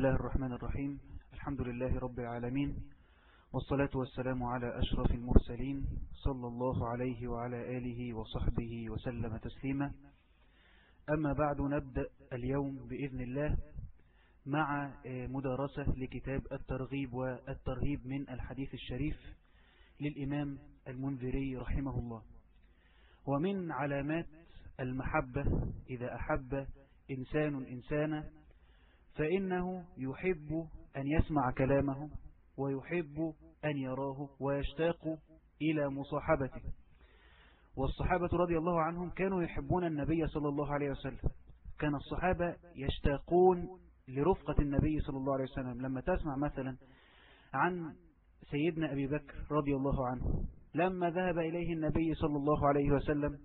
الله الرحمن الرحيم الحمد لله رب العالمين والصلاة والسلام على أشرف المرسلين صلى الله عليه وعلى آله وصحبه وسلم تسليما أما بعد نبدأ اليوم بإذن الله مع مدارسة لكتاب الترغيب والترهيب من الحديث الشريف للإمام المنذري رحمه الله ومن علامات المحبة إذا أحب إنسان إنسانا فإنه يحب أن يسمع كلامه ويحب أن يراه ويشتاق إلى مصاحبته والصحابة رضي الله عنهم كانوا يحبون النبي صلى الله عليه وسلم كان الصحابة يشتاقون لرفقة النبي صلى الله عليه وسلم لما تسمع مثلا عن سيدنا أبي بكر رضي الله عنه لما ذهب إليه النبي صلى الله عليه وسلم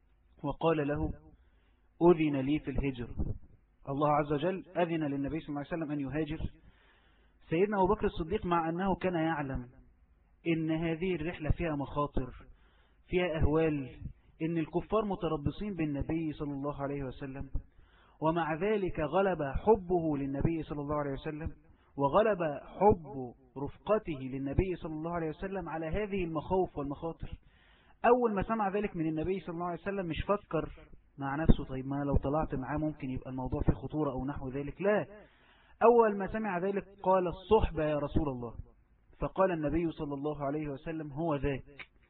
وقال له أذن لي في الهجر الله عز وجل أذن للنبي صلى الله عليه وسلم أن يهاجر سيدنا أبو بكر الصديق مع أنه كان يعلم إن هذه الرحلة فيها مخاطر فيها أهوال إن الكفار متربصين بالنبي صلى الله عليه وسلم ومع ذلك غلب حبه للنبي صلى الله عليه وسلم وغلب حب رفقته للنبي صلى الله عليه وسلم على هذه المخاوف والمخاطر أول ما سمع ذلك من النبي صلى الله عليه وسلم مش فكر مع نفسه طيب ما لو طلعت معاه ممكن يبقى الموضوع فيه خطورة أو نحو ذلك لا أول ما سمع ذلك قال الصحبة يا رسول الله فقال النبي صلى الله عليه وسلم هو ذاك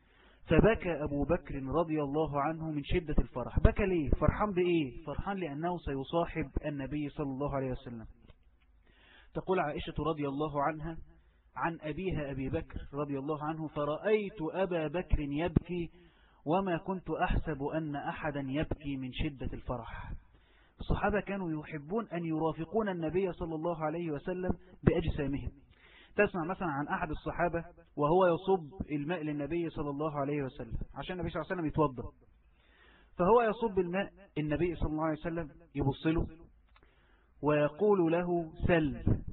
فبكى أبو بكر رضي الله عنه من شدة الفرح بكى ليه فرحان بإيه فرحان لأنه سيصاحب النبي صلى الله عليه وسلم تقول عائشة رضي الله عنها عن أبيها أبي بكر رضي الله عنه فرأيت أبا بكر يبكي وما كنت أحسب أن أحدا يبكي من شدة الفرح الصحابة كانوا يحبون أن يرافقون النبي صلى الله عليه وسلم بأجسامهم تسمع مثلا عن أحد الصحابة وهو يصب الماء للنبي صلى الله عليه وسلم عشان النبي صلى الله عليه وسلم يتوضا فهو يصب الماء النبي صلى الله عليه وسلم يبص له ويقول له سل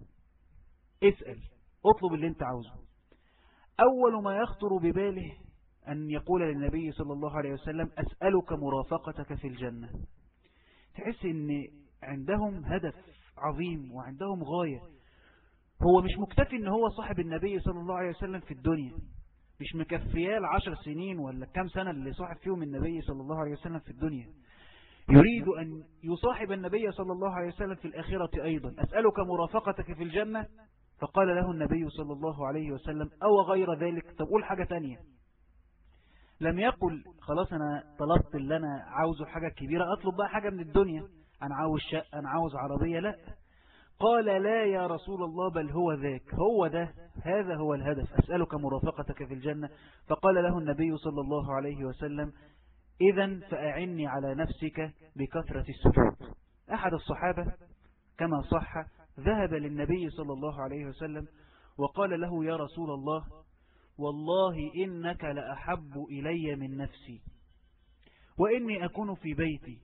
اسأل اطلب اللي انت عاوزه أول ما يخطر بباله أن يقول للنبي صلى الله عليه وسلم أسألك مرافقتك في الجنة تحس أن عندهم هدف عظيم وعندهم غاية هو مش مكتفي أن هو صاحب النبي صلى الله عليه وسلم في الدنيا مش مكفياه العشر سنين ولا كم سنة اللي صاحب فيهم النبي صلى الله عليه وسلم في الدنيا يريد أن يصاحب النبي صلى الله عليه وسلم في الآخرة أيضا أسألك مرافقتك في الجنة فقال له النبي صلى الله عليه وسلم أو غير ذلك طب قول حاجة تانية لم يقل خلاص أنا طلبت اللي أنا عاوزه حاجة كبيرة أطلب بقى حاجة من الدنيا أنا عاوز شقة أنا عاوز عربية لا قال لا يا رسول الله بل هو ذاك هو ده هذا هو الهدف أسألك مرافقتك في الجنة فقال له النبي صلى الله عليه وسلم إذا فأعني على نفسك بكثرة السجود أحد الصحابة كما صح ذهب للنبي صلى الله عليه وسلم وقال له يا رسول الله والله إنك لأحب إلي من نفسي وإني أكون في بيتي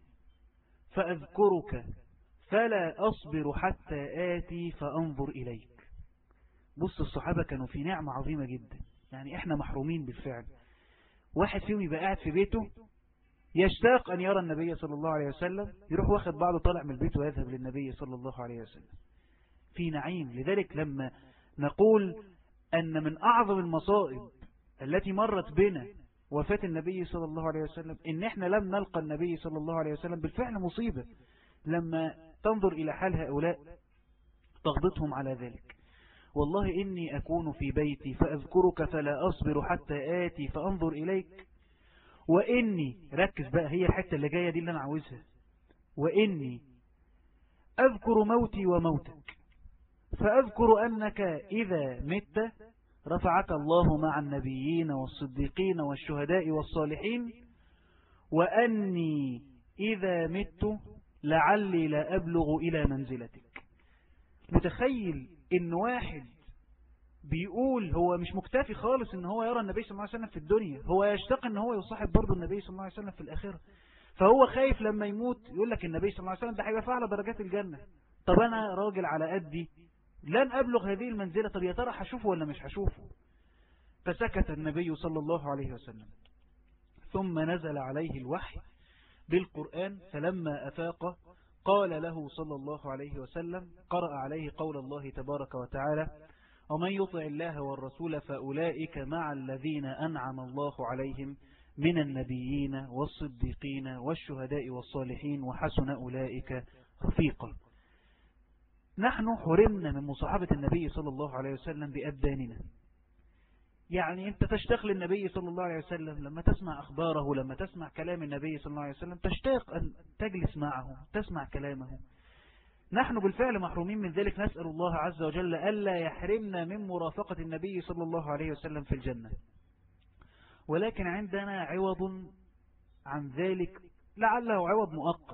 فأذكرك فلا أصبر حتى آتي فأنظر إليك بص الصحابة كانوا في نعمة عظيمة جدا يعني إحنا محرومين بالفعل واحد فيهم يبقى قاعد في بيته يشتاق أن يرى النبي صلى الله عليه وسلم يروح واخد بعضه طالع من البيت ويذهب للنبي صلى الله عليه وسلم في نعيم لذلك لما نقول أن من أعظم المصائب التي مرت بنا وفاة النبي صلى الله عليه وسلم إن إحنا لم نلقى النبي صلى الله عليه وسلم بالفعل مصيبة لما تنظر إلى حال هؤلاء تغضتهم على ذلك والله إني أكون في بيتي فأذكرك فلا أصبر حتى آتي فأنظر إليك وإني ركز بقى هي الحتة اللي جاية دي اللي أنا عاوزها وإني أذكر موتي وموتك فأذكر أنك إذا مت رفعك الله مع النبيين والصديقين والشهداء والصالحين وأني إذا مت لعلي لا أبلغ إلى منزلتك متخيل إن واحد بيقول هو مش مكتفي خالص ان هو يرى النبي صلى الله عليه وسلم في الدنيا هو يشتاق ان هو يصاحب برضه النبي صلى الله عليه وسلم في الآخرة فهو خايف لما يموت يقول لك النبي صلى الله عليه وسلم ده هيبقى فعل درجات الجنة طب انا راجل على قدي لن أبلغ هذه المنزلة طب يا ترى هشوفه ولا مش هشوفه فسكت النبي صلى الله عليه وسلم ثم نزل عليه الوحي بالقرآن فلما أفاق قال له صلى الله عليه وسلم قرأ عليه قول الله تبارك وتعالى ومن يطع الله والرسول فأولئك مع الذين أنعم الله عليهم من النبيين والصديقين والشهداء والصالحين وحسن أولئك رفيقا نحن حرمنا من مصاحبة النبي صلى الله عليه وسلم بأبداننا يعني أنت تشتاق للنبي صلى الله عليه وسلم لما تسمع أخباره لما تسمع كلام النبي صلى الله عليه وسلم تشتاق أن تجلس معه تسمع كلامه نحن بالفعل محرومين من ذلك نسأل الله عز وجل ألا يحرمنا من مرافقة النبي صلى الله عليه وسلم في الجنة ولكن عندنا عوض عن ذلك لعله عوض مؤقت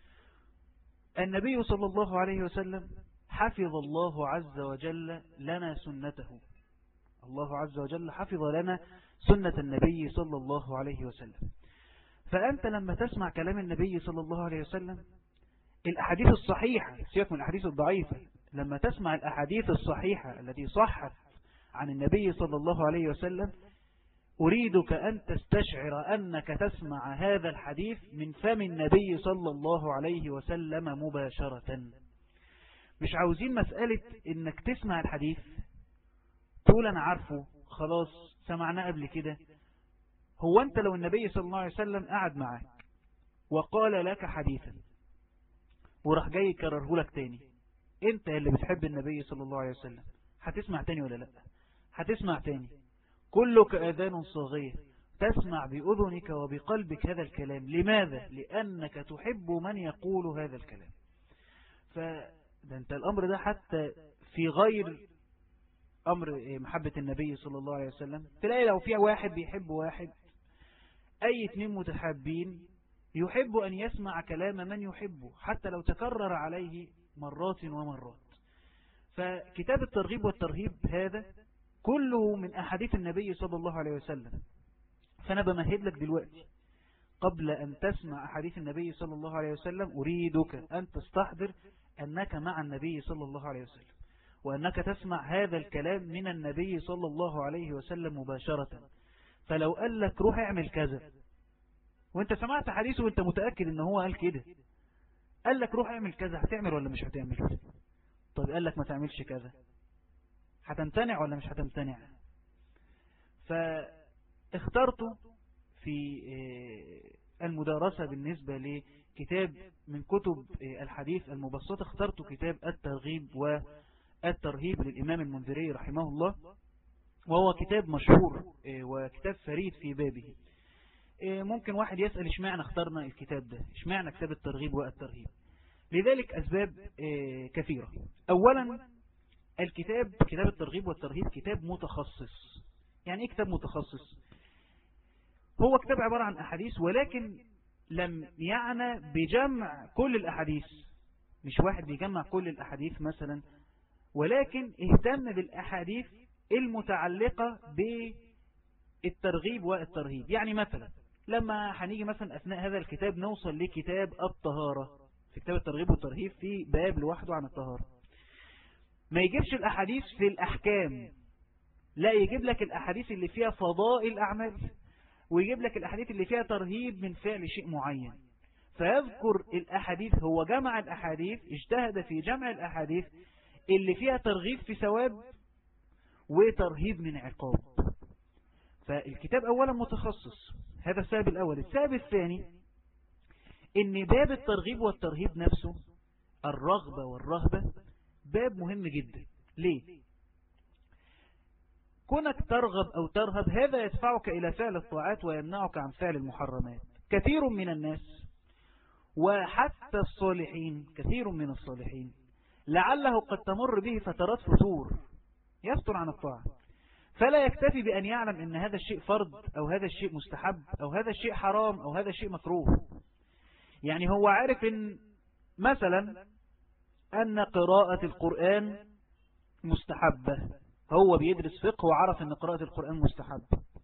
النبي صلى الله عليه وسلم حفظ الله عز وجل لنا سنته الله عز وجل حفظ لنا سنة النبي صلى الله عليه وسلم فأنت لما تسمع كلام النبي صلى الله عليه وسلم الأحاديث الصحيحة سيبك من الأحاديث الضعيفة لما تسمع الأحاديث الصحيحة التي صحت عن النبي صلى الله عليه وسلم أريدك أن تستشعر أنك تسمع هذا الحديث من فم النبي صلى الله عليه وسلم مباشرة مش عاوزين مسألة أنك تسمع الحديث تقول أنا عارفه خلاص سمعناه قبل كده هو أنت لو النبي صلى الله عليه وسلم قعد معك وقال لك حديثا وراح جاي يكرره لك تاني انت اللي بتحب النبي صلى الله عليه وسلم هتسمع تاني ولا لا هتسمع تاني كلك أذان صاغية تسمع بأذنك وبقلبك هذا الكلام لماذا؟ لأنك تحب من يقول هذا الكلام فده انت الأمر ده حتى في غير أمر محبة النبي صلى الله عليه وسلم تلاقي لو في واحد بيحب واحد أي اتنين متحابين يحب أن يسمع كلام من يحبه حتى لو تكرر عليه مرات ومرات فكتاب الترغيب والترهيب هذا كله من أحاديث النبي صلى الله عليه وسلم فأنا بمهد لك دلوقتي قبل أن تسمع أحاديث النبي صلى الله عليه وسلم أريدك أن تستحضر أنك مع النبي صلى الله عليه وسلم وأنك تسمع هذا الكلام من النبي صلى الله عليه وسلم مباشرة فلو قال لك روح اعمل كذا وانت سمعت حديثه وانت متأكد ان هو قال كده قال لك روح اعمل كذا هتعمل ولا مش هتعمل طيب قال لك ما تعملش كذا هتمتنع ولا مش هتمتنع فاخترت في المدارسة بالنسبة لكتاب من كتب الحديث المبسطة اخترت كتاب الترغيب والترهيب للإمام المنذري رحمه الله وهو كتاب مشهور وكتاب فريد في بابه ممكن واحد يسأل اشمعنا اخترنا الكتاب ده اشمعنا كتاب الترغيب والترهيب لذلك أسباب كثيرة أولا الكتاب كتاب الترغيب والترهيب كتاب متخصص يعني ايه كتاب متخصص هو كتاب عبارة عن أحاديث ولكن لم يعنى بجمع كل الأحاديث مش واحد بيجمع كل الأحاديث مثلا ولكن اهتم بالأحاديث المتعلقة بالترغيب والترهيب يعني مثلا لما هنيجي مثلا أثناء هذا الكتاب نوصل لكتاب الطهارة في كتاب الترغيب والترهيب في باب لوحده عن الطهارة ما يجيبش الأحاديث في الأحكام لا يجيب لك الأحاديث اللي فيها فضائل الأعمال ويجيب لك الأحاديث اللي فيها ترهيب من فعل شيء معين فيذكر الأحاديث هو جمع الأحاديث اجتهد في جمع الأحاديث اللي فيها ترغيب في ثواب وترهيب من عقاب فالكتاب أولا متخصص هذا السبب الأول السبب الثاني ان باب الترغيب والترهيب نفسه الرغبة والرهبة باب مهم جدا ليه كونك ترغب أو ترهب هذا يدفعك إلى فعل الطاعات ويمنعك عن فعل المحرمات كثير من الناس وحتى الصالحين كثير من الصالحين لعله قد تمر به فترات فتور يفتر عن الطاعة فلا يكتفي بأن يعلم أن هذا الشيء فرض أو هذا الشيء مستحب أو هذا الشيء حرام أو هذا الشيء مكروه يعني هو عارف أن مثلا أن قراءة القرآن مستحبة هو بيدرس فقه وعرف أن قراءة القرآن مستحب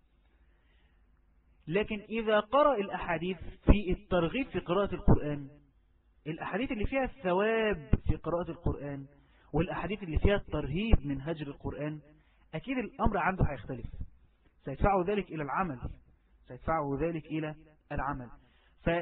لكن إذا قرأ الأحاديث في الترغيب في قراءة القرآن الأحاديث اللي فيها الثواب في قراءة القرآن والأحاديث اللي فيها الترهيب من هجر القرآن أكيد الأمر عنده هيختلف سيدفعه ذلك إلى العمل سيدفعه ذلك إلى العمل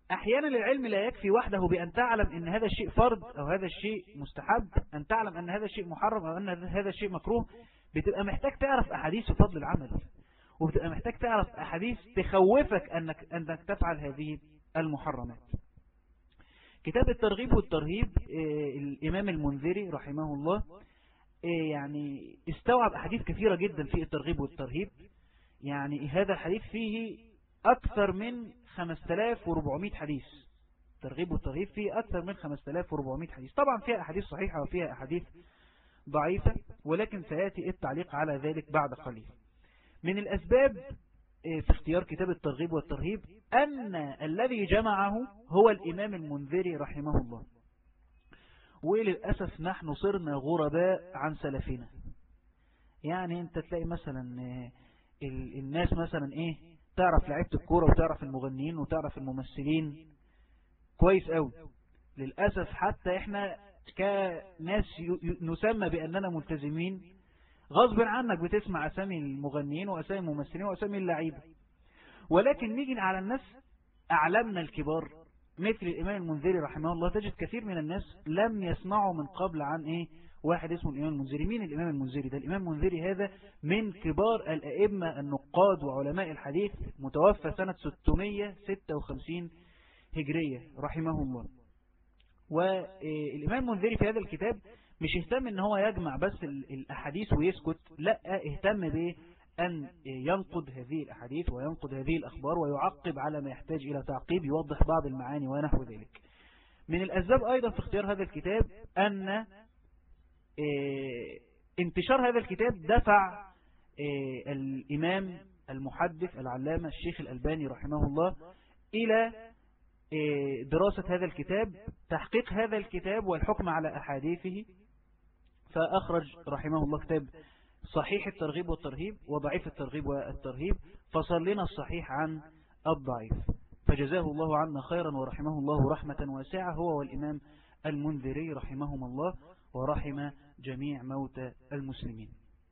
أحيانا العلم لا يكفي وحده بأن تعلم أن هذا الشيء فرض أو هذا الشيء مستحب أن تعلم أن هذا الشيء محرم أو أن هذا الشيء مكروه بتبقى محتاج تعرف أحاديث فضل العمل وبتبقى محتاج تعرف أحاديث تخوفك أنك, أنك تفعل هذه المحرمات كتاب الترغيب والترهيب آه، الإمام المنذري رحمه الله آه، يعني استوعب أحاديث كثيرة جدا في الترغيب والترهيب يعني هذا الحديث فيه أكثر من 5400 حديث ترغيب والترهيب فيه أكثر من 5400 حديث طبعا فيها أحاديث صحيحة وفيها أحاديث ضعيفة ولكن سيأتي التعليق على ذلك بعد قليل من الأسباب آه، في اختيار كتاب الترغيب والترهيب أن الذي جمعه هو الإمام المنذري رحمه الله وللأسف نحن صرنا غرباء عن سلفنا يعني انت تلاقي مثلا آه، الناس مثلا ايه تعرف لعيبة الكورة وتعرف المغنيين وتعرف الممثلين كويس قوي للأسف حتى احنا كناس نسمى بأننا ملتزمين غصب عنك بتسمع أسامي المغنيين وأسامي الممثلين وأسامي اللعيبة ولكن نيجي على الناس أعلمنا الكبار مثل الإمام المنذري رحمه الله تجد كثير من الناس لم يسمعوا من قبل عن إيه واحد اسمه الإمام المنذري مين الإمام المنذري ده الإمام المنذري هذا من كبار الأئمة النقاد وعلماء الحديث متوفى سنة 656 هجرية رحمه الله والإمام المنذري في هذا الكتاب مش اهتم ان هو يجمع بس الأحاديث ويسكت لا اهتم به أن ينقد هذه الأحاديث وينقد هذه الأخبار ويعقب على ما يحتاج إلى تعقيب يوضح بعض المعاني ونحو ذلك من الأسباب أيضا في اختيار هذا الكتاب أن آه، انتشار هذا الكتاب دفع آه، الإمام المحدث العلامة الشيخ الألباني رحمه الله إلى آه، دراسة هذا الكتاب تحقيق هذا الكتاب والحكم على أحاديثه فأخرج رحمه الله كتاب صحيح الترغيب والترهيب وضعيف الترغيب والترهيب فصلنا الصحيح عن الضعيف فجزاه الله عنا خيرا ورحمه الله رحمة واسعة هو والإمام المنذري رحمهم الله ورحم جميع موتى المسلمين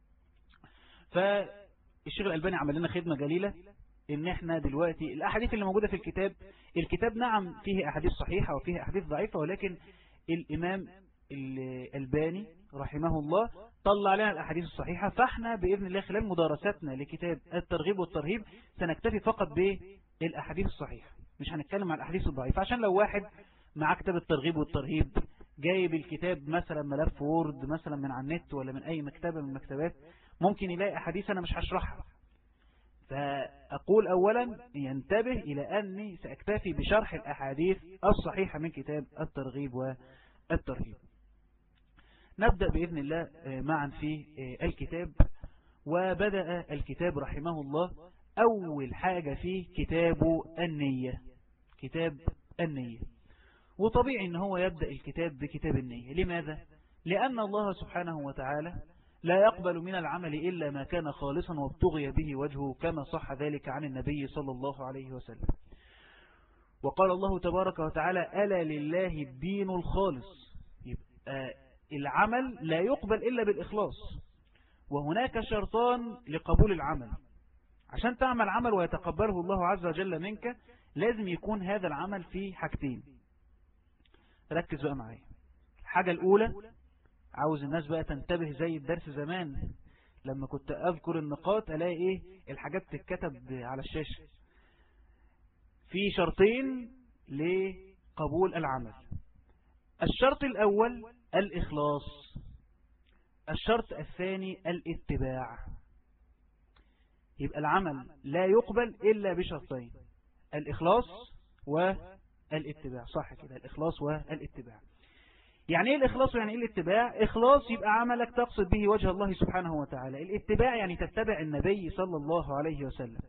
فالشيخ الألباني عمل لنا خدمة جليلة ان احنا دلوقتي الاحاديث اللي موجودة في الكتاب الكتاب نعم فيه احاديث صحيحة وفيه احاديث ضعيفة ولكن الامام الألباني رحمه الله طلع لنا الأحاديث الصحيحة فاحنا بإذن الله خلال مدارستنا لكتاب الترغيب والترهيب سنكتفي فقط بالأحاديث الصحيحة مش هنتكلم عن الأحاديث الضعيفة عشان لو واحد مع كتاب الترغيب والترهيب جايب الكتاب مثلا ملف وورد مثلا من على النت ولا من أي مكتبة من المكتبات ممكن يلاقي أحاديث أنا مش هشرحها فأقول أولا ينتبه إلى أني سأكتفي بشرح الأحاديث الصحيحة من كتاب الترغيب والترهيب نبدأ بإذن الله آه، معا في آه، الكتاب وبدأ الكتاب رحمه الله أول حاجة فيه كتاب النية كتاب النية وطبيعي ان هو يبدأ الكتاب بكتاب النية لماذا؟ لأن الله سبحانه وتعالى لا يقبل من العمل إلا ما كان خالصا وابتغي به وجهه كما صح ذلك عن النبي صلى الله عليه وسلم وقال الله تبارك وتعالى ألا لله الدين الخالص يبقى العمل لا يقبل إلا بالإخلاص وهناك شرطان لقبول العمل عشان تعمل عمل ويتقبله الله عز وجل منك لازم يكون هذا العمل فيه حاجتين ركز بقى معايا الحاجة الأولى عاوز الناس بقى تنتبه زي الدرس زمان لما كنت أذكر النقاط ألاقي إيه الحاجات تتكتب على الشاشة في شرطين لقبول العمل الشرط الأول الإخلاص الشرط الثاني الاتباع يبقى العمل لا يقبل إلا بشرطين الإخلاص والاتباع صح كده الإخلاص والاتباع يعني ايه الإخلاص ويعني ايه الاتباع إخلاص يبقى عملك تقصد به وجه الله سبحانه وتعالى الاتباع يعني تتبع النبي صلى الله عليه وسلم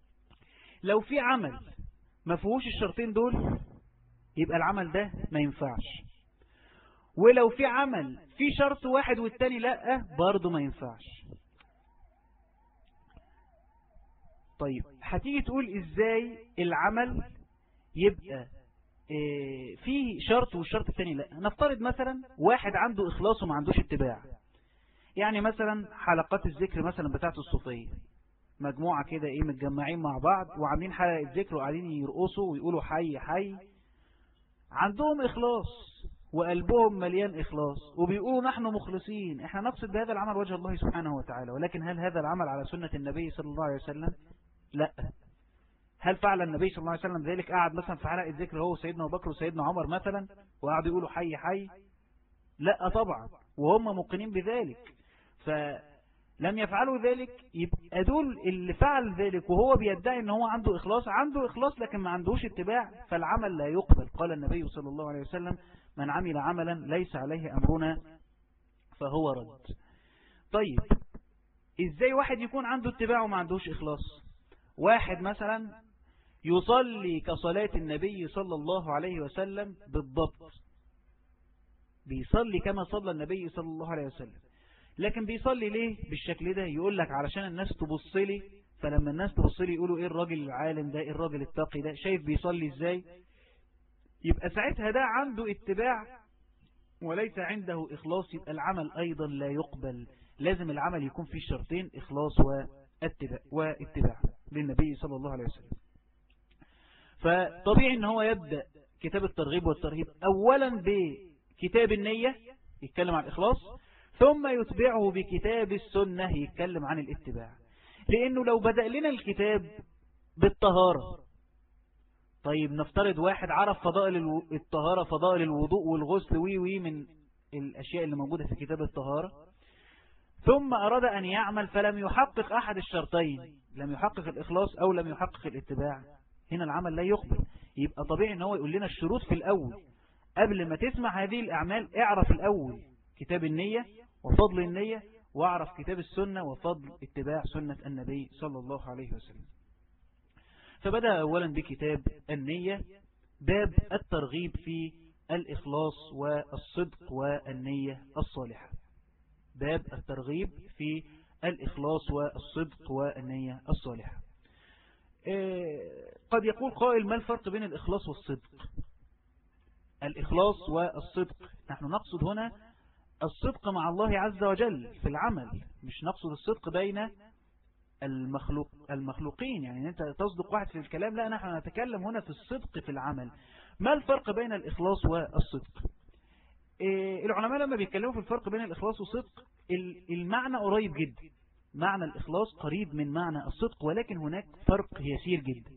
لو في عمل ما فيهوش الشرطين دول يبقى العمل ده ما ينفعش ولو في عمل في شرط واحد والتاني لا برضه ما ينفعش طيب هتيجي تقول ازاي العمل يبقى إيه فيه شرط والشرط التاني لا نفترض مثلا واحد عنده إخلاص وما عندوش اتباع يعني مثلا حلقات الذكر مثلا بتاعت الصوفية مجموعة كده ايه متجمعين مع بعض وعاملين حلقة ذكر وقاعدين يرقصوا ويقولوا حي حي عندهم إخلاص وقلبهم مليان إخلاص وبيقولوا نحن مخلصين احنا نقصد بهذا العمل وجه الله سبحانه وتعالى ولكن هل هذا العمل على سنة النبي صلى الله عليه وسلم لا هل فعل النبي صلى الله عليه وسلم ذلك قعد مثلا في حلقة ذكر هو سيدنا أبو بكر وسيدنا عمر مثلا وقعدوا يقولوا حي حي لا طبعا وهم موقنين بذلك فلم يفعلوا ذلك يبقى دول اللي فعل ذلك وهو بيدعي ان هو عنده إخلاص عنده إخلاص لكن ما عندهوش اتباع فالعمل لا يقبل قال النبي صلى الله عليه وسلم من عمل عملا ليس عليه أمرنا فهو رد طيب ازاي واحد يكون عنده اتباع وما عندهوش إخلاص واحد مثلا يصلي كصلاة النبي صلى الله عليه وسلم بالضبط بيصلي كما صلى النبي صلى الله عليه وسلم لكن بيصلي ليه بالشكل ده يقول لك علشان الناس تبص لي فلما الناس تبص لي يقولوا ايه الراجل العالم ده ايه الراجل التقي ده شايف بيصلي ازاي يبقى ساعتها ده عنده اتباع وليس عنده إخلاص يبقى العمل أيضا لا يقبل لازم العمل يكون فيه شرطين إخلاص واتباع, واتباع للنبي صلى الله عليه وسلم فطبيعي ان هو يبدأ كتاب الترغيب والترهيب أولا بكتاب النية يتكلم عن الإخلاص ثم يتبعه بكتاب السنة يتكلم عن الاتباع لأنه لو بدأ لنا الكتاب بالطهارة طيب نفترض واحد عرف فضائل الطهارة فضائل الوضوء والغسل وي وي من الأشياء اللي موجودة في كتاب الطهارة ثم أراد أن يعمل فلم يحقق أحد الشرطين لم يحقق الإخلاص أو لم يحقق الاتباع هنا العمل لا يقبل يبقى طبيعي ان هو يقول لنا الشروط في الأول قبل ما تسمع هذه الأعمال اعرف الأول كتاب النية وفضل النية واعرف كتاب السنة وفضل اتباع سنة النبي صلى الله عليه وسلم فبدأ أولا بكتاب النية باب الترغيب في الإخلاص والصدق والنية الصالحة باب الترغيب في الإخلاص والصدق والنية الصالحة قد يقول قائل ما الفرق بين الإخلاص والصدق الإخلاص والصدق نحن نقصد هنا الصدق مع الله عز وجل في العمل مش نقصد الصدق بين المخلوق المخلوقين يعني أنت تصدق واحد في الكلام لا نحن نتكلم هنا في الصدق في العمل ما الفرق بين الإخلاص والصدق إيه العلماء لما بيتكلموا في الفرق بين الإخلاص والصدق المعنى قريب جدا معنى الإخلاص قريب من معنى الصدق ولكن هناك فرق يسير جدا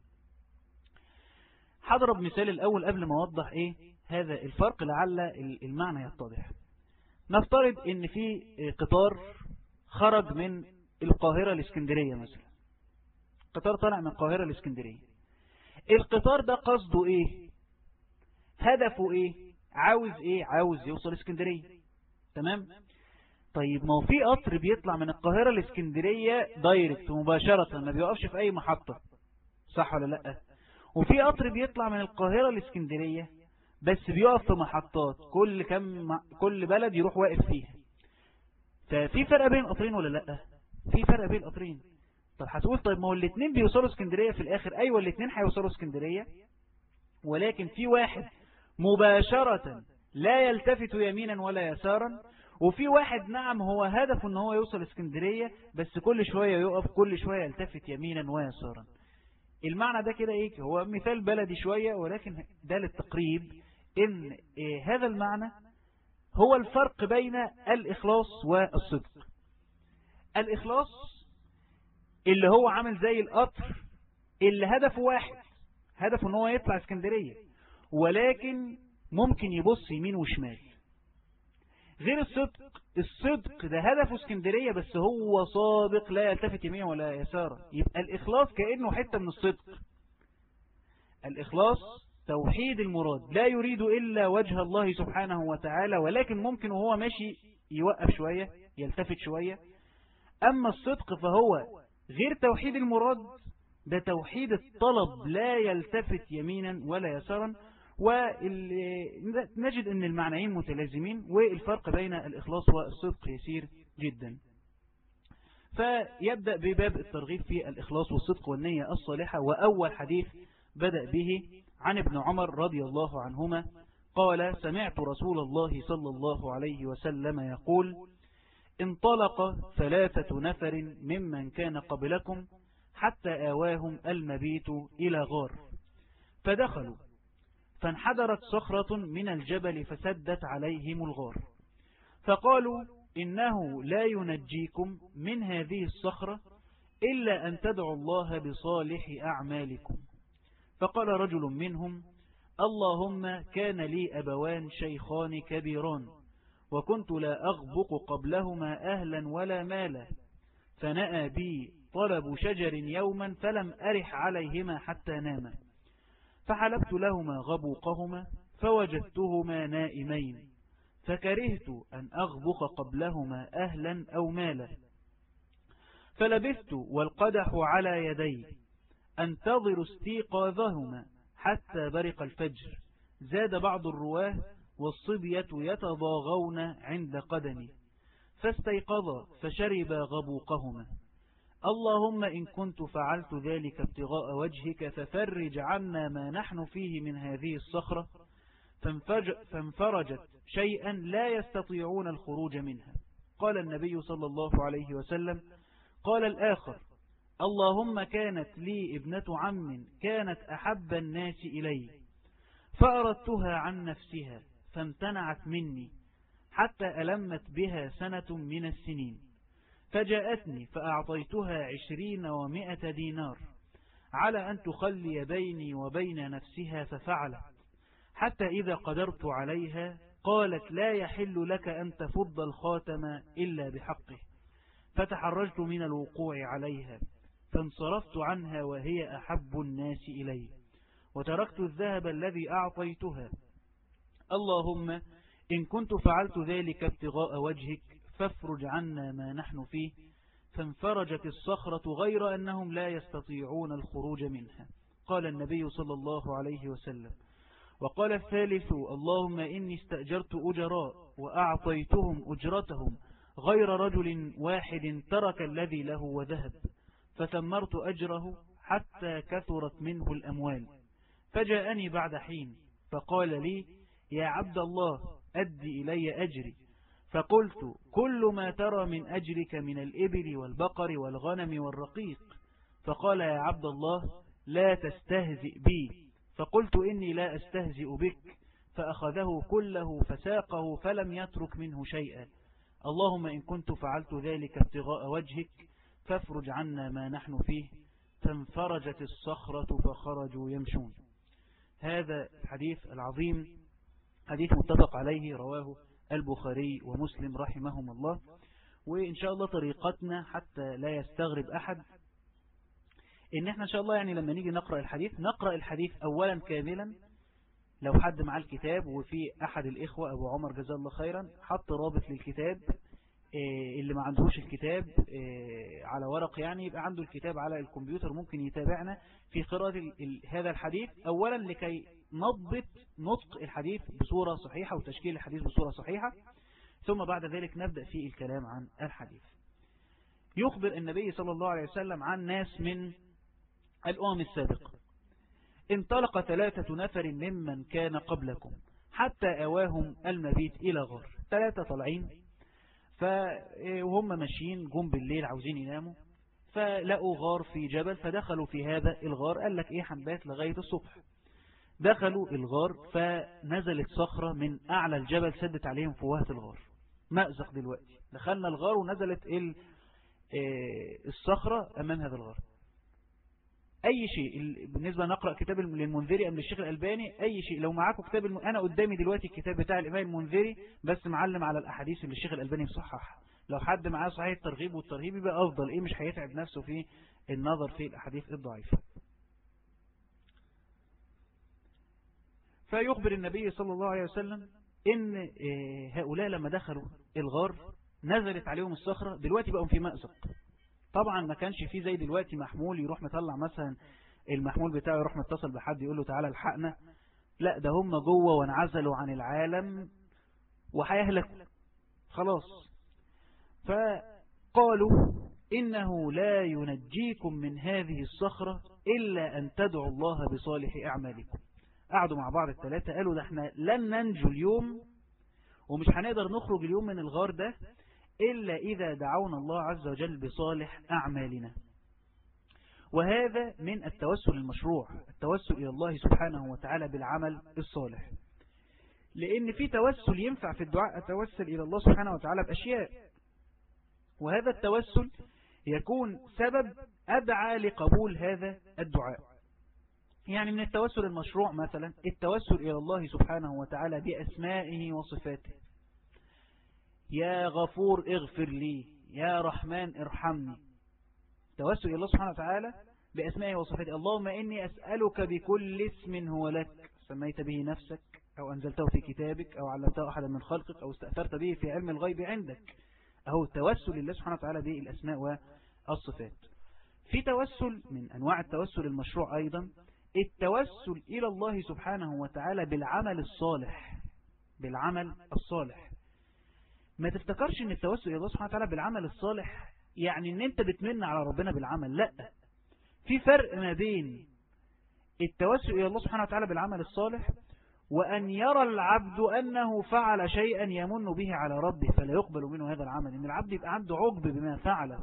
حضرب مثال الأول قبل ما أوضح إيه هذا الفرق لعل المعنى يتضح نفترض ان في قطار خرج من القاهرة الاسكندرية مثلا قطار طالع من القاهرة الاسكندرية القطار ده قصده ايه هدفه ايه عاوز ايه عاوز يوصل اسكندرية تمام طيب ما هو في قطر بيطلع من القاهرة الاسكندرية دايركت مباشرة ما بيوقفش في اي محطة صح ولا لا وفي قطر بيطلع من القاهرة الاسكندرية بس بيقف في محطات كل كم كل بلد يروح واقف فيها ففي فرق بين القطرين ولا لا في فرق بين القطرين طب هتقول طيب ما هو الاثنين بيوصلوا اسكندرية في الاخر ايوه الاثنين هيوصلوا اسكندرية ولكن في واحد مباشرة لا يلتفت يمينا ولا يسارا وفي واحد نعم هو هدفه ان هو يوصل اسكندرية بس كل شوية يقف كل شوية يلتفت يمينا ويسارا المعنى ده كده ايه هو مثال بلدي شوية ولكن ده للتقريب ان إيه هذا المعنى هو الفرق بين الإخلاص والصدق الإخلاص اللي هو عامل زي القطر اللي هدفه واحد هدفه ان هو يطلع اسكندرية ولكن ممكن يبص يمين وشمال غير الصدق الصدق ده هدفه اسكندرية بس هو صادق لا يلتفت يمين ولا يسارا يبقى الإخلاص كأنه حتة من الصدق الإخلاص توحيد المراد لا يريد إلا وجه الله سبحانه وتعالى ولكن ممكن وهو ماشي يوقف شوية يلتفت شوية أما الصدق فهو غير توحيد المراد ده توحيد الطلب لا يلتفت يمينا ولا يسارا ونجد أن المعنيين متلازمين والفرق بين الإخلاص والصدق يسير جدا فيبدأ بباب الترغيب في الإخلاص والصدق والنية الصالحة وأول حديث بدأ به عن ابن عمر رضي الله عنهما قال سمعت رسول الله صلى الله عليه وسلم يقول انطلق ثلاثة نفر ممن كان قبلكم حتى آواهم المبيت إلى غار فدخلوا فانحدرت صخرة من الجبل فسدت عليهم الغار فقالوا إنه لا ينجيكم من هذه الصخرة إلا أن تدعوا الله بصالح أعمالكم فقال رجل منهم اللهم كان لي أبوان شيخان كبيران وكنت لا أغبق قبلهما أهلا ولا مالا فنأى بي طلب شجر يوما فلم أرح عليهما حتى ناما فحلبت لهما غبوقهما فوجدتهما نائمين فكرهت أن أغبق قبلهما أهلا أو مالا فلبثت والقدح على يدي أنتظر استيقاظهما حتى برق الفجر زاد بعض الرواه والصبية يتضاغون عند قدمي فاستيقظا فشربا غبوقهما اللهم إن كنت فعلت ذلك ابتغاء وجهك ففرج عنا ما نحن فيه من هذه الصخرة فانفرجت شيئا لا يستطيعون الخروج منها قال النبي صلى الله عليه وسلم قال الآخر اللهم كانت لي ابنة عم كانت أحب الناس إلي فأردتها عن نفسها فامتنعت مني حتى ألمت بها سنة من السنين فجاءتني فأعطيتها عشرين ومائة دينار على أن تخلي بيني وبين نفسها ففعلت حتى إذا قدرت عليها قالت لا يحل لك أن تفض الخاتم إلا بحقه فتحرجت من الوقوع عليها فانصرفت عنها وهي أحب الناس إلي وتركت الذهب الذي أعطيتها اللهم إن كنت فعلت ذلك ابتغاء وجهك فافرج عنا ما نحن فيه فانفرجت الصخرة غير أنهم لا يستطيعون الخروج منها قال النبي صلى الله عليه وسلم وقال الثالث اللهم إني استأجرت أجراء وأعطيتهم أجرتهم غير رجل واحد ترك الذي له وذهب فثمرت أجره حتى كثرت منه الأموال فجاءني بعد حين فقال لي يا عبد الله أدي إلي أجري فقلت كل ما ترى من أجرك من الإبل والبقر والغنم والرقيق فقال يا عبد الله لا تستهزئ بي فقلت إني لا أستهزئ بك فأخذه كله فساقه فلم يترك منه شيئا اللهم إن كنت فعلت ذلك ابتغاء وجهك فافرج عنا ما نحن فيه فانفرجت الصخرة فخرجوا يمشون هذا الحديث العظيم حديث متفق عليه رواه البخاري ومسلم رحمهم الله وإن شاء الله طريقتنا حتى لا يستغرب أحد إن احنا إن شاء الله يعني لما نيجي نقرأ الحديث نقرأ الحديث أولا كاملا لو حد مع الكتاب وفي أحد الإخوة أبو عمر جزاه الله خيرا حط رابط للكتاب آه، اللي ما عندهوش الكتاب آه، على ورق يعني يبقى عنده الكتاب على الكمبيوتر ممكن يتابعنا في قراءة هذا الحديث أولا لكي نضبط نطق الحديث بصورة صحيحة وتشكيل الحديث بصورة صحيحة ثم بعد ذلك نبدأ في الكلام عن الحديث يخبر النبي صلى الله عليه وسلم عن ناس من الأمم السابقة انطلق ثلاثة نفر ممن كان قبلكم حتى أواهم المبيت إلى غار ثلاثة طالعين وهم ماشيين جم بالليل عاوزين يناموا فلقوا غار في جبل فدخلوا في هذا الغار قال لك ايه حنبات لغاية الصبح دخلوا الغار فنزلت صخرة من أعلى الجبل سدت عليهم فوهة الغار مأزق دلوقتي دخلنا الغار ونزلت آه، الصخرة أمام هذا الغار أي شيء بالنسبة نقرأ كتاب للمنذري أم للشيخ الألباني أي شيء لو معاكم كتاب الم... أنا قدامي دلوقتي الكتاب بتاع الإمام المنذري بس معلم على الأحاديث اللي الشيخ الألباني مصححها لو حد معاه صحيح الترغيب والترهيب يبقى أفضل إيه مش هيتعب نفسه في النظر في الأحاديث الضعيفة فيخبر النبي صلى الله عليه وسلم إن آه، هؤلاء لما دخلوا الغار نزلت عليهم الصخرة دلوقتي بقوا في مأزق طبعا ما كانش فيه زي دلوقتي محمول يروح مطلع مثلا المحمول بتاعه يروح متصل بحد يقول له تعالى الحقنا لا ده هم جوه وانعزلوا عن العالم وهيهلكوا خلاص فقالوا إنه لا ينجيكم من هذه الصخرة إلا أن تدعوا الله بصالح أعمالكم قعدوا مع بعض الثلاثة قالوا ده احنا لن ننجو اليوم ومش هنقدر نخرج اليوم من الغار ده إلا إذا دعونا الله عز وجل بصالح أعمالنا وهذا من التوسل المشروع التوسل إلى الله سبحانه وتعالى بالعمل الصالح لأن في توسل ينفع في الدعاء التوسل إلى الله سبحانه وتعالى بأشياء وهذا التوسل يكون سبب أدعى لقبول هذا الدعاء يعني من التوسل المشروع مثلا التوسل إلى الله سبحانه وتعالى بأسمائه وصفاته يا غفور اغفر لي يا رحمن ارحمني توسل إلى الله سبحانه وتعالى بأسمائه وصفاته اللهم إني أسألك بكل اسم هو لك سميت به نفسك أو أنزلته في كتابك أو علمته أحدا من خلقك أو استأثرت به في علم الغيب عندك أهو التوسل لله سبحانه وتعالى بالأسماء والصفات في توسل من أنواع التوسل المشروع أيضا التوسل إلى الله سبحانه وتعالى بالعمل الصالح بالعمل الصالح ما تفتكرش ان التوسل إلى الله سبحانه وتعالى بالعمل الصالح يعني ان انت بتمن على ربنا بالعمل لا في فرق ما بين التوسل إلى الله سبحانه وتعالى بالعمل الصالح وأن يرى العبد أنه فعل شيئا يمن به على ربه فلا يقبل منه هذا العمل إن العبد يبقى عنده عقب بما فعله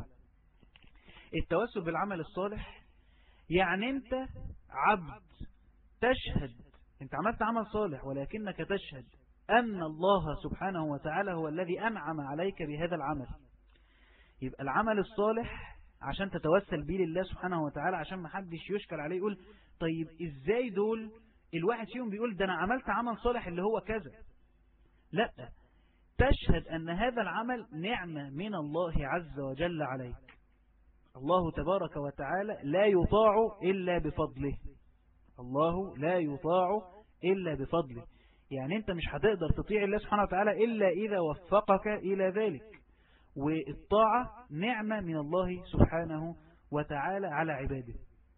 التوسل بالعمل الصالح يعني أنت عبد تشهد أنت عملت عمل صالح ولكنك تشهد أن الله سبحانه وتعالى هو الذي أنعم عليك بهذا العمل يبقى العمل الصالح عشان تتوسل به لله سبحانه وتعالى عشان ما حدش يشكل عليه يقول طيب ازاي دول الواحد فيهم بيقول ده أنا عملت عمل صالح اللي هو كذا لا تشهد أن هذا العمل نعمة من الله عز وجل عليك الله تبارك وتعالى لا يطاع إلا بفضله الله لا يطاع إلا بفضله يعني أنت مش هتقدر تطيع الله سبحانه وتعالى إلا إذا وفقك إلى ذلك والطاعة نعمة من الله سبحانه وتعالى على عباده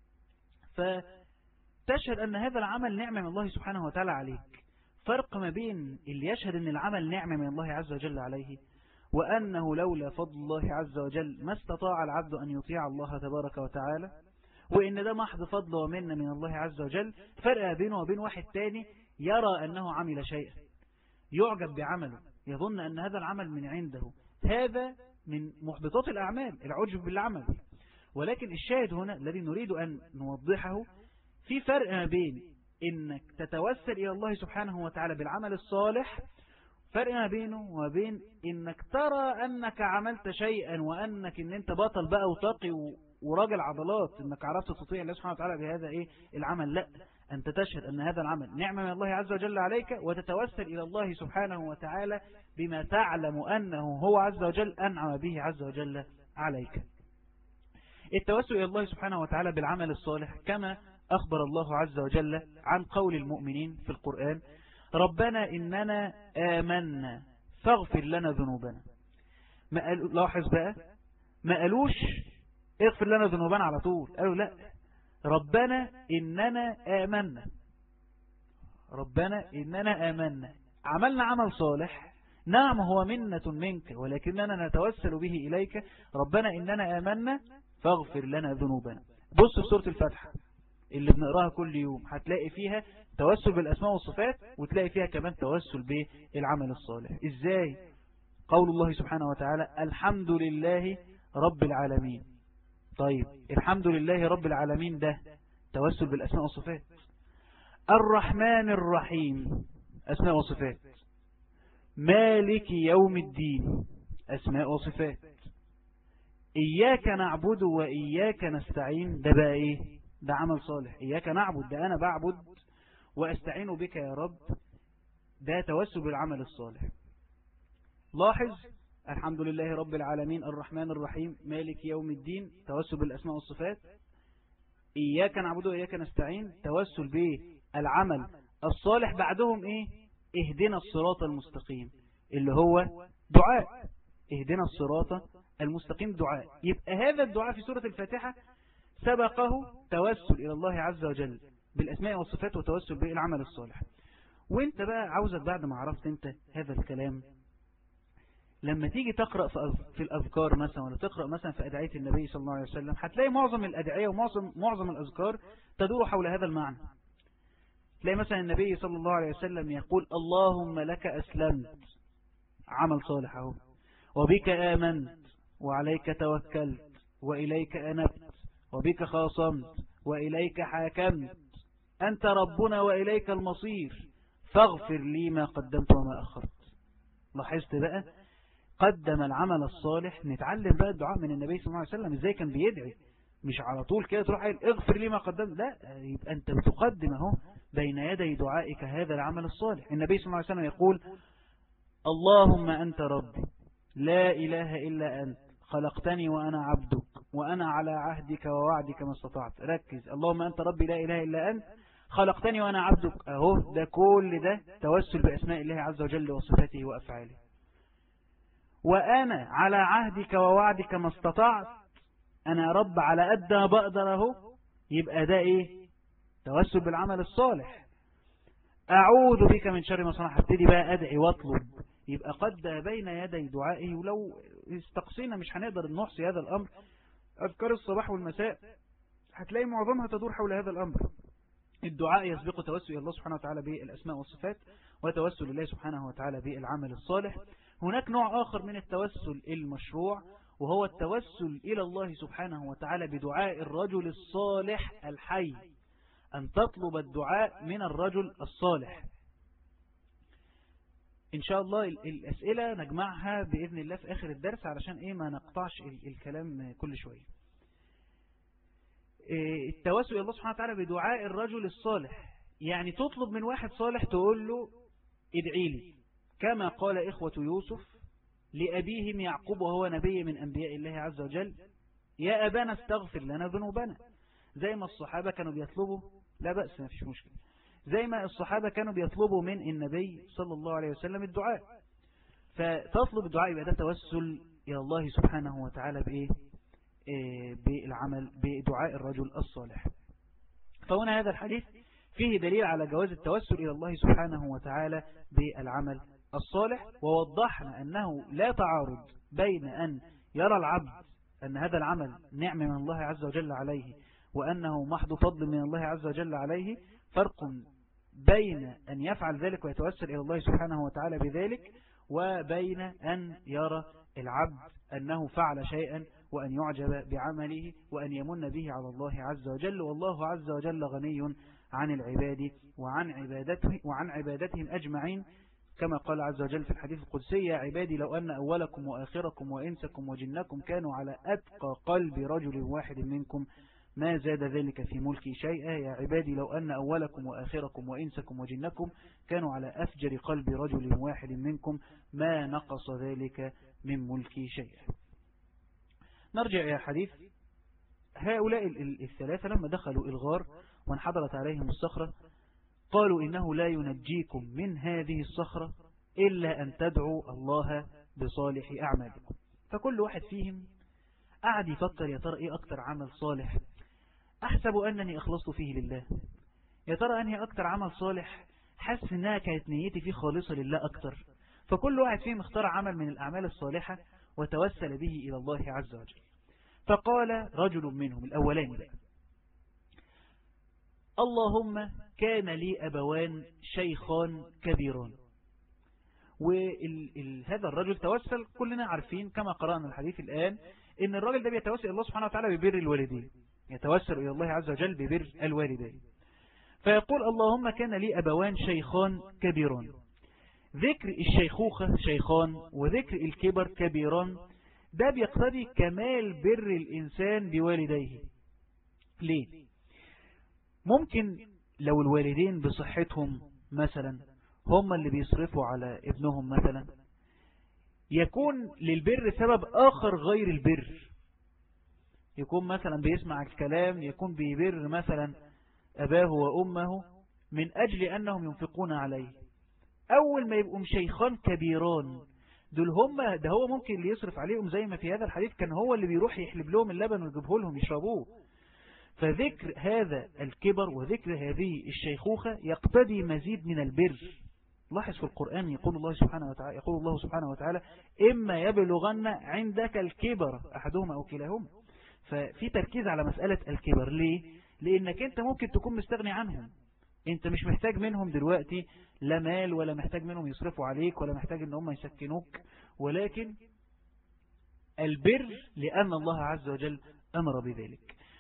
فتشهد أن هذا العمل نعمة من الله سبحانه وتعالى عليك فرق ما بين اللي يشهد أن العمل نعمة من الله عز وجل عليه وأنه لولا فضل الله عز وجل ما استطاع العبد أن يطيع الله تبارك وتعالى وإن ده محض فضل ومن من الله عز وجل فرق بينه وبين واحد تاني يرى أنه عمل شيئا يعجب بعمله يظن أن هذا العمل من عنده هذا من محبطات الأعمال العجب بالعمل ولكن الشاهد هنا الذي نريد أن نوضحه في فرق ما بين إنك تتوسل إلى الله سبحانه وتعالى بالعمل الصالح فرق ما بينه وبين إنك ترى أنك عملت شيئا وأنك إن أنت بطل بقى وتقي وراجل عضلات إنك عرفت تطيع الله سبحانه وتعالى بهذا إيه العمل لا أنت تشهد أن هذا العمل نعمة من الله عز وجل عليك وتتوسل إلى الله سبحانه وتعالى بما تعلم أنه هو عز وجل أنعم به عز وجل عليك التوسل إلى الله سبحانه وتعالى بالعمل الصالح كما أخبر الله عز وجل عن قول المؤمنين في القرآن ربنا إننا آمنا فاغفر لنا ذنوبنا ما قالوا لاحظ بقى ما قالوش اغفر لنا ذنوبنا على طول قالوا لا ربنا إننا آمنا ربنا إننا آمنا عملنا عمل صالح نعم هو منة منك ولكننا نتوسل به إليك ربنا إننا آمنا فاغفر لنا ذنوبنا بص في سورة الفتحة اللي بنقراها كل يوم هتلاقي فيها توسل بالأسماء والصفات وتلاقي فيها كمان توسل بالعمل الصالح إزاي قول الله سبحانه وتعالى الحمد لله رب العالمين طيب الحمد لله رب العالمين ده توسل بالأسماء والصفات الرحمن الرحيم أسماء وصفات مالك يوم الدين أسماء وصفات إياك نعبد وإياك نستعين ده بقى إيه ده عمل صالح إياك نعبد ده أنا بعبد وأستعين بك يا رب ده توسل بالعمل الصالح لاحظ الحمد لله رب العالمين الرحمن الرحيم مالك يوم الدين توسل بالأسماء والصفات إياك نعبد وإياك نستعين توسل بالعمل الصالح بعدهم إيه اهدنا الصراط المستقيم اللي هو دعاء اهدنا الصراط المستقيم دعاء يبقى هذا الدعاء في سورة الفاتحة سبقه توسل إلى الله عز وجل بالأسماء والصفات وتوسل بالعمل الصالح وانت بقى عاوزك بعد ما عرفت انت هذا الكلام لما تيجي تقرأ في الأذكار مثلا ولا تقرأ مثلا في أدعية النبي صلى الله عليه وسلم هتلاقي معظم الأدعية ومعظم معظم الأذكار تدور حول هذا المعنى تلاقي مثلا النبي صلى الله عليه وسلم يقول اللهم لك أسلمت عمل صالح اهو وبك آمنت وعليك توكلت وإليك أنبت وبك خاصمت وإليك حاكمت أنت ربنا وإليك المصير فاغفر لي ما قدمت وما أخرت لاحظت بقى قدم العمل الصالح نتعلم بقى الدعاء من النبي صلى الله عليه وسلم ازاي كان بيدعي مش على طول كده تروح قايل اغفر لي ما قدمت لا يبقى انت بتقدم اهو بين يدي دعائك هذا العمل الصالح النبي صلى الله عليه وسلم يقول اللهم أنت ربي لا إله إلا أنت خلقتني وأنا عبدك وأنا على عهدك ووعدك ما استطعت ركز اللهم أنت ربي لا إله إلا أنت خلقتني وأنا عبدك أهو ده كل ده توسل بأسماء الله عز وجل وصفاته وأفعاله وأنا على عهدك ووعدك ما استطعت أنا رب على قد ما بقدر أهو يبقى ده إيه توسل بالعمل الصالح أعوذ بك من شر ما صنع هبتدي بقى أدعي واطلب يبقى قد بين يدي دعائه ولو استقصينا مش هنقدر نحصي هذا الأمر أذكار الصباح والمساء هتلاقي معظمها تدور حول هذا الأمر الدعاء يسبق توسل الله سبحانه وتعالى بالأسماء والصفات وتوسل الله سبحانه وتعالى بالعمل الصالح هناك نوع آخر من التوسل المشروع وهو التوسل إلى الله سبحانه وتعالى بدعاء الرجل الصالح الحي أن تطلب الدعاء من الرجل الصالح إن شاء الله الأسئلة نجمعها بإذن الله في آخر الدرس علشان إيه ما نقطعش الكلام كل شوية إيه، التوسل إلى الله سبحانه وتعالى بدعاء الرجل الصالح يعني تطلب من واحد صالح تقول له ادعي لي كما قال إخوة يوسف لأبيهم يعقوب وهو نبي من أنبياء الله عز وجل يا أبانا استغفر لنا ذنوبنا زي ما الصحابة كانوا بيطلبوا لا بأس ما فيش مشكلة زي ما الصحابة كانوا بيطلبوا من النبي صلى الله عليه وسلم الدعاء فتطلب الدعاء يبقى ده توسل إلى الله سبحانه وتعالى بإيه إيه بالعمل بدعاء الرجل الصالح فهنا هذا الحديث فيه دليل على جواز التوسل إلى الله سبحانه وتعالى بالعمل الصالح ووضحنا أنه لا تعارض بين أن يرى العبد أن هذا العمل نعم من الله عز وجل عليه وأنه محض فضل من الله عز وجل عليه فرق بين أن يفعل ذلك ويتوسل إلى الله سبحانه وتعالى بذلك وبين أن يرى العبد أنه فعل شيئا وأن يعجب بعمله وأن يمن به على الله عز وجل والله عز وجل غني عن العباد وعن عبادته وعن عبادتهم أجمعين كما قال عز وجل في الحديث القدسي يا عبادي لو أن أولكم وآخركم وإنسكم وجنكم كانوا على أتقى قلب رجل واحد منكم ما زاد ذلك في ملكي شيئا يا عبادي لو أن أولكم وآخركم وإنسكم وجنكم كانوا على أفجر قلب رجل واحد منكم ما نقص ذلك من ملكي شيئا نرجع إلى حديث هؤلاء الثلاثة لما دخلوا الغار وانحضرت عليهم الصخرة قالوا إنه لا ينجيكم من هذه الصخرة إلا أن تدعوا الله بصالح أعمالكم فكل واحد فيهم قعد يفكر يا ترى إيه أكتر عمل صالح أحسب أنني أخلصت فيه لله يا ترى أنهي أكتر عمل صالح حس أنها كانت نيتي فيه خالصة لله أكتر فكل واحد فيهم اختار عمل من الأعمال الصالحة وتوسل به إلى الله عز وجل فقال رجل منهم الأولاني بقى اللهم كان لي أبوان شيخان كبيران وهذا الرجل توسل كلنا عارفين كما قرأنا الحديث الآن إن الرجل ده بيتوسل الله سبحانه وتعالى ببر الوالدين يتوسل إلى الله عز وجل ببر الوالدين فيقول اللهم كان لي أبوان شيخان كبيران ذكر الشيخوخة شيخان وذكر الكبر كبيران ده بيقتضي كمال بر الإنسان بوالديه ليه ممكن لو الوالدين بصحتهم مثلا هم اللي بيصرفوا على ابنهم مثلا يكون للبر سبب آخر غير البر يكون مثلا بيسمع الكلام يكون بيبر مثلا أباه وأمه من أجل أنهم ينفقون عليه أول ما يبقوا شيخان كبيران دول هم ده هو ممكن اللي يصرف عليهم زي ما في هذا الحديث كان هو اللي بيروح يحلب لهم اللبن ويجيبه لهم يشربوه فذكر هذا الكبر وذكر هذه الشيخوخة يقتضي مزيد من البر لاحظ في القرآن يقول الله سبحانه وتعالى يقول الله سبحانه وتعالى إما يبلغن عندك الكبر أحدهما أو كلاهما ففي تركيز على مسألة الكبر ليه؟ لأنك أنت ممكن تكون مستغني عنهم أنت مش محتاج منهم دلوقتي لا مال ولا محتاج منهم يصرفوا عليك ولا محتاج أن هم يسكنوك ولكن البر لأن الله عز وجل أمر بذلك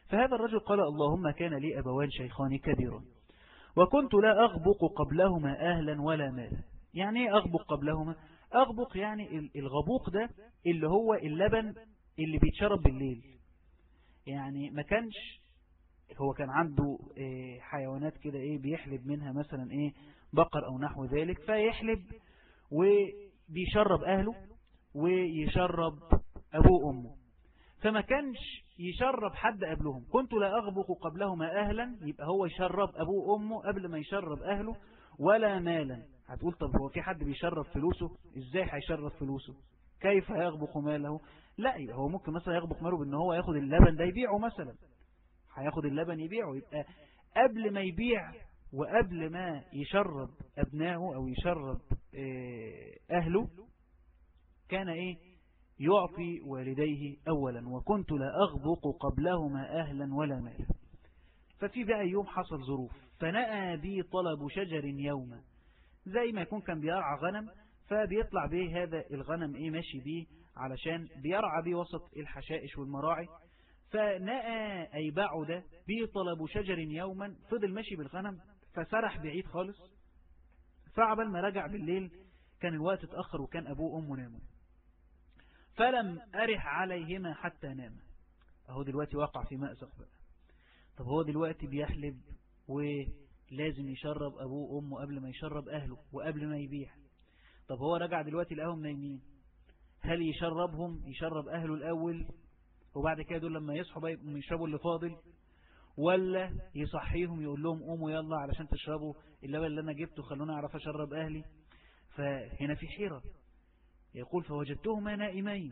فهذا الرجل قال اللهم كان لي أبوان شيخان كبيرا وكنت لا أغبق قبلهما أهلا ولا مالا يعني ايه أغبق قبلهما أغبق يعني الغبوق ده اللي هو اللبن اللي بيتشرب بالليل يعني ما كانش هو كان عنده إيه حيوانات كده ايه بيحلب منها مثلا ايه بقر او نحو ذلك فيحلب وبيشرب اهله ويشرب ابوه وامه فما كانش يشرب حد قبلهم كنت لا أغبق قبلهما أهلا يبقى هو يشرب أبوه وأمه قبل ما يشرب أهله ولا مالا هتقول طب هو في حد بيشرب فلوسه إزاي هيشرب فلوسه كيف يغبق ماله لا يبقى هو ممكن مثلا يغبق ماله بأن هو ياخد اللبن ده يبيعه مثلا هياخد اللبن يبيعه يبقى قبل ما يبيع وقبل ما يشرب أبنائه أو يشرب أهله كان إيه يعطي والديه أولا وكنت لا أغبق قبلهما أهلا ولا مالا ففي بقى يوم حصل ظروف فنأى بي طلب شجر يوما زي ما يكون كان بيرعى غنم فبيطلع به هذا الغنم ايه ماشي بيه علشان بيرعى بيه وسط الحشائش والمراعي فنأى أي بعد بي طلب شجر يوما فضل ماشي بالغنم فسرح بعيد خالص فعبل ما رجع بالليل كان الوقت اتأخر وكان أبوه وأمه ناموا فلم أرح عليهما حتى نام أهو دلوقتي وقع في مأزق بقى طب هو دلوقتي بيحلب ولازم يشرب أبوه وأمه قبل ما يشرب أهله وقبل ما يبيع طب هو رجع دلوقتي لقاهم نايمين هل يشربهم يشرب أهله الأول وبعد كده دول لما يصحوا بقى يشربوا اللي فاضل ولا يصحيهم يقول لهم قوموا يلا علشان تشربوا اللبن اللي أنا جبته خلونا أعرف أشرب أهلي فهنا في حيرة يقول فوجدتهما نائمين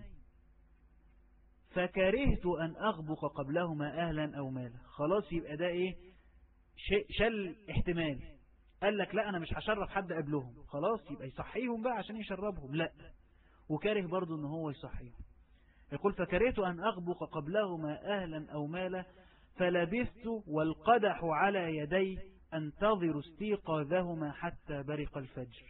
فكرهت أن أغبق قبلهما أهلا أو مالا خلاص يبقى ده إيه شل احتمال قال لك لا أنا مش هشرب حد قبلهم خلاص يبقى يصحيهم بقى عشان يشربهم لا وكاره برضو أنه هو يصحيهم يقول فكرهت أن أغبق قبلهما أهلا أو مالا فلبثت والقدح على يدي أنتظر استيقاظهما حتى برق الفجر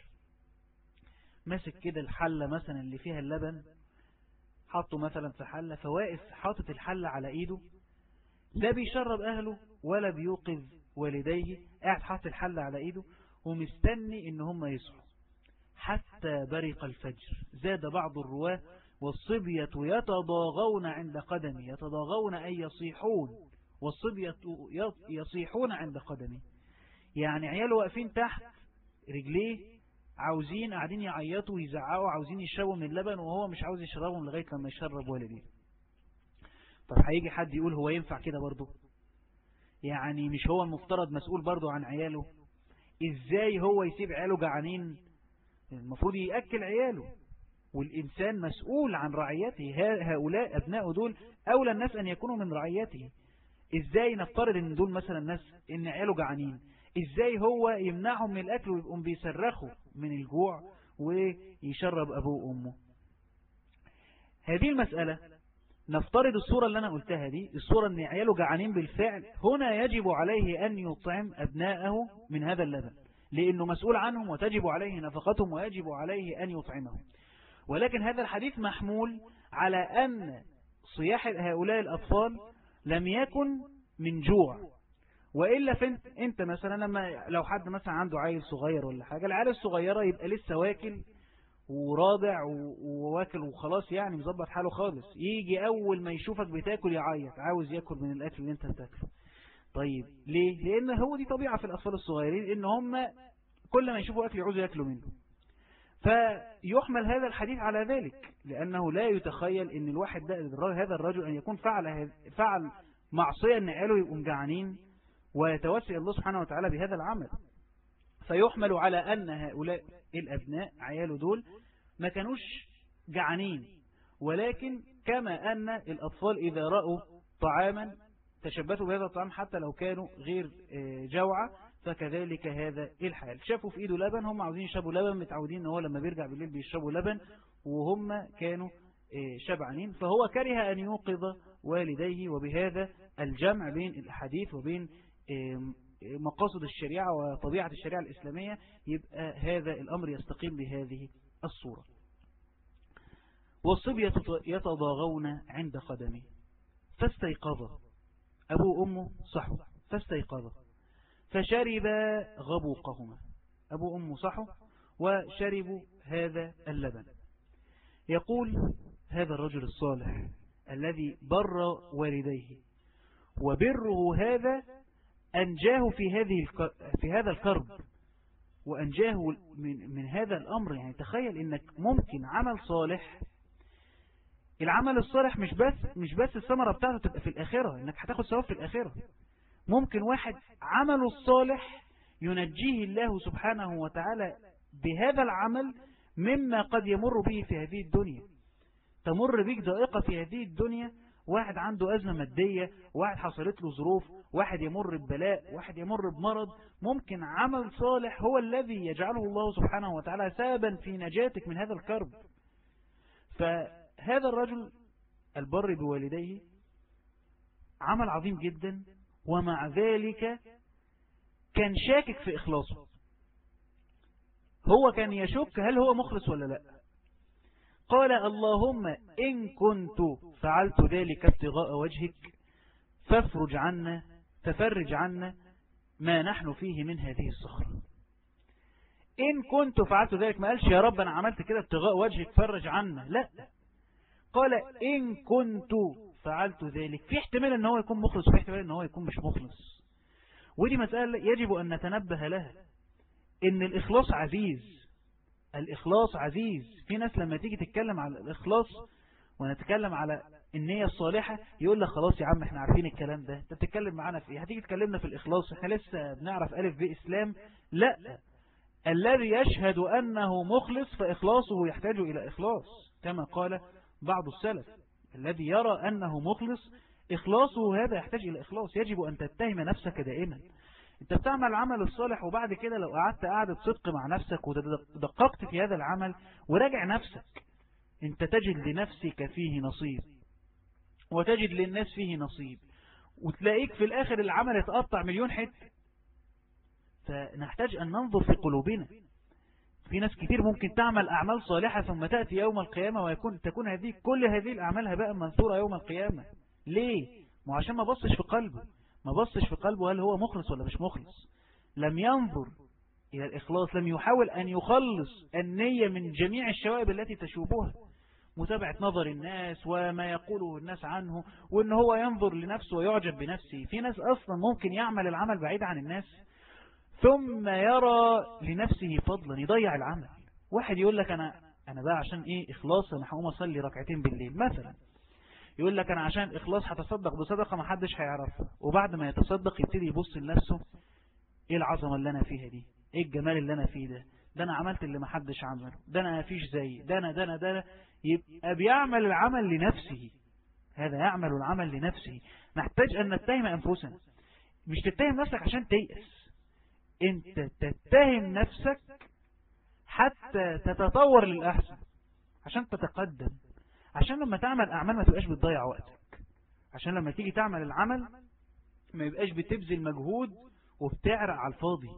ماسك كده الحلة مثلا اللي فيها اللبن حطه مثلا في حلة فواقف حاطط الحلة على ايده لا بيشرب اهله ولا بيوقظ والديه قاعد حاطط الحلة على ايده ومستني ان هم يصحوا حتى برق الفجر زاد بعض الرواه والصبية يتضاغون عند قدمي يتضاغون أي يصيحون والصبية يصيحون عند قدمي يعني عياله واقفين تحت رجليه عاوزين قاعدين يعيطوا ويزعقوا عاوزين يشربوا من اللبن وهو مش عاوز يشربهم لغاية لما يشرب والديه طب هيجي حد يقول هو ينفع كده برضه يعني مش هو المفترض مسؤول برضه عن عياله ازاي هو يسيب عياله جعانين المفروض يأكل عياله والإنسان مسؤول عن رعيته هؤلاء أبناء دول أولى الناس أن يكونوا من رعيته إزاي نفترض أن دول مثلا الناس أن عياله جعانين ازاي هو يمنعهم من الاكل ويبقوا بيصرخوا من الجوع ويشرب ابوه وامه هذه المسألة نفترض الصورة اللي أنا قلتها دي الصورة أن عياله جعانين بالفعل هنا يجب عليه أن يطعم أبناءه من هذا اللبن لأنه مسؤول عنهم وتجب عليه نفقتهم ويجب عليه أن يطعمهم ولكن هذا الحديث محمول على أن صياح هؤلاء الأطفال لم يكن من جوع وإلا فانت انت مثلا لما لو حد مثلا عنده عيل صغير ولا حاجة العيال الصغيرة يبقى لسه واكل وراضع وواكل وخلاص يعني مظبط حاله خالص يجي أول ما يشوفك بتاكل يعيط عاوز ياكل من الأكل اللي انت بتاكله طيب ليه؟ لأن هو دي طبيعة في الأطفال الصغيرين إن هم كل ما يشوفوا أكل يعوزوا ياكلوا منه فيحمل هذا الحديث على ذلك لأنه لا يتخيل أن الواحد ده هذا الرجل أن يكون فعل فعل معصية أن عياله يبقوا مجعنين ويتوسل الله سبحانه وتعالى بهذا العمل فيحمل على أن هؤلاء الأبناء عياله دول ما كانوش جعانين ولكن كما أن الأطفال إذا رأوا طعاما تشبثوا بهذا الطعام حتى لو كانوا غير جوعة فكذلك هذا الحال شافوا في إيده لبن هم عاوزين يشربوا لبن متعودين ان هو لما بيرجع بالليل بيشربوا لبن وهم كانوا شبعانين فهو كره أن يوقظ والديه وبهذا الجمع بين الحديث وبين مقاصد الشريعة وطبيعة الشريعة الإسلامية يبقى هذا الأمر يستقيم بهذه الصورة والصبية يتضاغون عند قدمه فاستيقظ أبوه وأمه صحوا فاستيقظ فشرب غبوقهما أبو أمه صحوا وشربوا هذا اللبن يقول هذا الرجل الصالح الذي بر والديه وبره هذا أنجاه في هذه في هذا الكرب وأنجاه من, من هذا الأمر يعني تخيل إنك ممكن عمل صالح العمل الصالح مش بس مش بس الثمرة بتاعته تبقى في الآخرة إنك هتاخد ثواب في الآخرة ممكن واحد عمله الصالح ينجيه الله سبحانه وتعالى بهذا العمل مما قد يمر به في هذه الدنيا تمر بك ضائقة في هذه الدنيا واحد عنده أزمة مادية واحد حصلت له ظروف واحد يمر ببلاء واحد يمر بمرض ممكن عمل صالح هو الذي يجعله الله سبحانه وتعالى سببا في نجاتك من هذا الكرب فهذا الرجل البر بوالديه عمل عظيم جدا ومع ذلك كان شاكك في إخلاصه هو كان يشك هل هو مخلص ولا لا قال اللهم إن كنت فعلت ذلك ابتغاء وجهك فافرج عنا تفرج عنا ما نحن فيه من هذه الصخرة إن كنت فعلت ذلك ما قالش يا رب أنا عملت كده ابتغاء وجهك فرج عنا لا قال إن كنت فعلت ذلك في احتمال ان هو يكون مخلص وفي احتمال ان هو يكون مش مخلص ودي مسألة يجب أن نتنبه لها إن الإخلاص عزيز الإخلاص عزيز في ناس لما تيجي تتكلم على الإخلاص ونتكلم على النية الصالحة يقول لك خلاص يا عم احنا عارفين الكلام ده انت بتتكلم معانا في ايه هتيجي تكلمنا في الإخلاص احنا لسه بنعرف ألف بإسلام لا الذي يشهد أنه مخلص فإخلاصه يحتاج إلى إخلاص كما قال بعض السلف الذي يرى أنه مخلص إخلاصه هذا يحتاج إلى إخلاص يجب أن تتهم نفسك دائما انت بتعمل العمل الصالح وبعد كده لو قعدت قعدة صدق مع نفسك ودققت في هذا العمل وراجع نفسك انت تجد لنفسك فيه نصيب وتجد للناس فيه نصيب وتلاقيك في الآخر العمل يتقطع مليون حتة فنحتاج أن ننظر في قلوبنا في ناس كتير ممكن تعمل أعمال صالحة ثم تأتي يوم القيامة ويكون تكون هذه كل هذه الأعمال هباء منثورة يوم القيامة ليه؟ ما عشان ما بصش في قلبه ما بصش في قلبه هل هو مخلص ولا مش مخلص لم ينظر إلى الإخلاص لم يحاول أن يخلص النية من جميع الشوائب التي تشوبها متابعة نظر الناس وما يقوله الناس عنه وأن هو ينظر لنفسه ويعجب بنفسه في ناس أصلا ممكن يعمل العمل بعيد عن الناس ثم يرى لنفسه فضلا يضيع العمل واحد يقول لك أنا أنا بقى عشان إيه إخلاص أنا هقوم أصلي ركعتين بالليل مثلا يقول لك أنا عشان إخلاص هتصدق بصدقة ما حدش هيعرفها وبعد ما يتصدق يبتدي يبص لنفسه إيه العظمة اللي أنا فيها دي إيه الجمال اللي أنا فيه ده ده أنا عملت اللي ما حدش عمله ده أنا فيش زي ده أنا ده أنا ده أنا يبقى بيعمل العمل لنفسه هذا يعمل العمل لنفسه نحتاج أن نتهم أنفسنا مش تتهم نفسك عشان تيأس انت تتهم نفسك حتى تتطور للأحسن عشان تتقدم عشان لما تعمل أعمال ما تبقاش بتضيع وقتك عشان لما تيجي تعمل العمل ما يبقاش بتبذل مجهود وبتعرق على الفاضي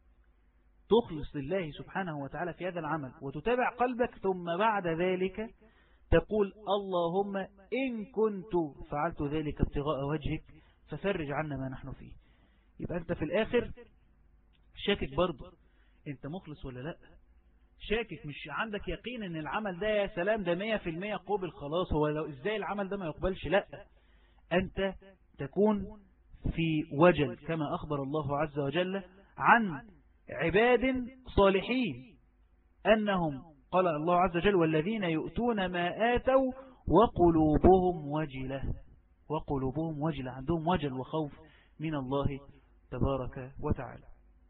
تخلص لله سبحانه وتعالى في هذا العمل وتتابع قلبك ثم بعد ذلك تقول اللهم إن كنت فعلت ذلك ابتغاء وجهك ففرج عنا ما نحن فيه يبقى أنت في الآخر شاكك برضه انت مخلص ولا لا شاكك مش عندك يقين ان العمل ده يا سلام ده مية في المية قوبل خلاص هو لو ازاي العمل ده ما يقبلش لا انت تكون في وجل كما اخبر الله عز وجل عن عباد صالحين انهم قال الله عز وجل والذين يؤتون ما آتوا وقلوبهم وجلة وقلوبهم وجلة عندهم وجل وخوف من الله تبارك وتعالى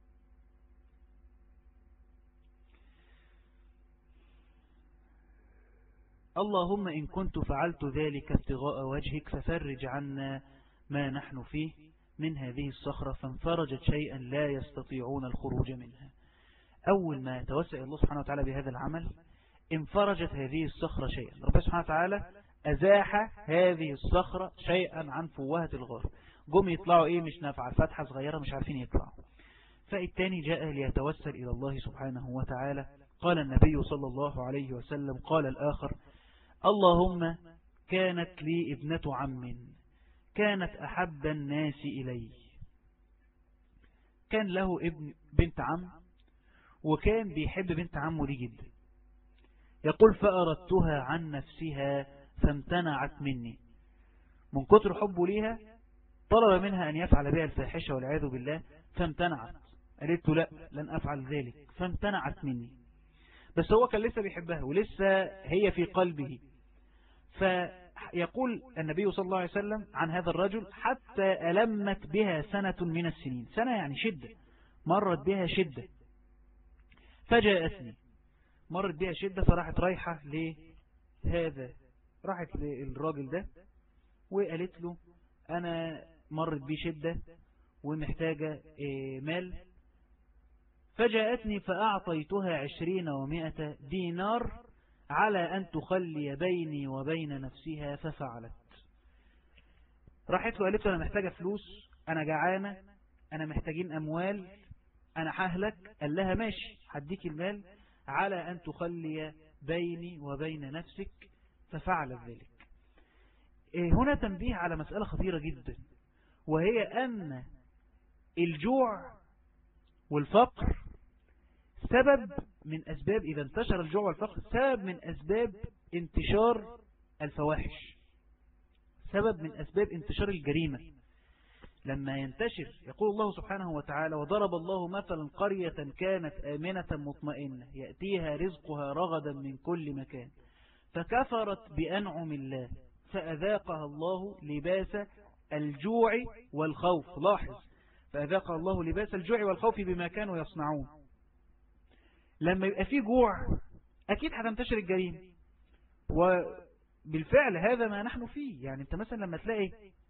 اللهم إن كنت فعلت ذلك ابتغاء وجهك ففرج عنا ما نحن فيه من هذه الصخرة فانفرجت شيئا لا يستطيعون الخروج منها أول ما توسع الله سبحانه وتعالى بهذا العمل انفرجت هذه الصخرة شيئا ربنا سبحانه وتعالى أزاح هذه الصخرة شيئا عن فوهة الغار جم يطلعوا إيه مش نافعة فتحة صغيرة مش عارفين يطلعوا فالتاني جاء ليتوسل إلى الله سبحانه وتعالى قال النبي صلى الله عليه وسلم قال الآخر اللهم كانت لي ابنة عم كانت أحب الناس إليه كان له ابن بنت عم وكان بيحب بنت عمه دي جدا يقول فأردتها عن نفسها فامتنعت مني من كتر حبه ليها طلب منها أن يفعل بها الفاحشة والعياذ بالله فامتنعت قالت له لا لن أفعل ذلك فامتنعت مني بس هو كان لسه بيحبها ولسه هي في قلبه فيقول النبي صلى الله عليه وسلم عن هذا الرجل حتى ألمت بها سنة من السنين سنة يعني شدة مرت بها شدة فجاءتني مرت بها شدة فراحت رايحة لهذا راحت للراجل ده وقالت له أنا مرت بي شدة ومحتاجة إيه، مال فجاءتني فأعطيتها عشرين ومائة دينار على أن تخلي بيني وبين نفسها ففعلت راحت له قالت له أنا محتاجة فلوس أنا جعانة أنا محتاجين أموال أنا حهلك قال لها ماشي هديك المال على أن تخلي بيني وبين نفسك ففعلت ذلك إيه، هنا تنبيه على مسألة خطيرة جدا وهي أن الجوع والفقر سبب من أسباب إذا انتشر الجوع والفقر سبب من أسباب انتشار الفواحش سبب من أسباب انتشار الجريمة لما ينتشر يقول الله سبحانه وتعالى وضرب الله مثلا قرية كانت آمنة مطمئنة يأتيها رزقها رغدا من كل مكان فكفرت بأنعم الله فأذاقها الله لباس الجوع والخوف لاحظ فأذاقها الله لباس الجوع والخوف بما كانوا يصنعون لما يبقى فيه جوع أكيد هتنتشر الجريمة وبالفعل هذا ما نحن فيه يعني أنت مثلا لما تلاقي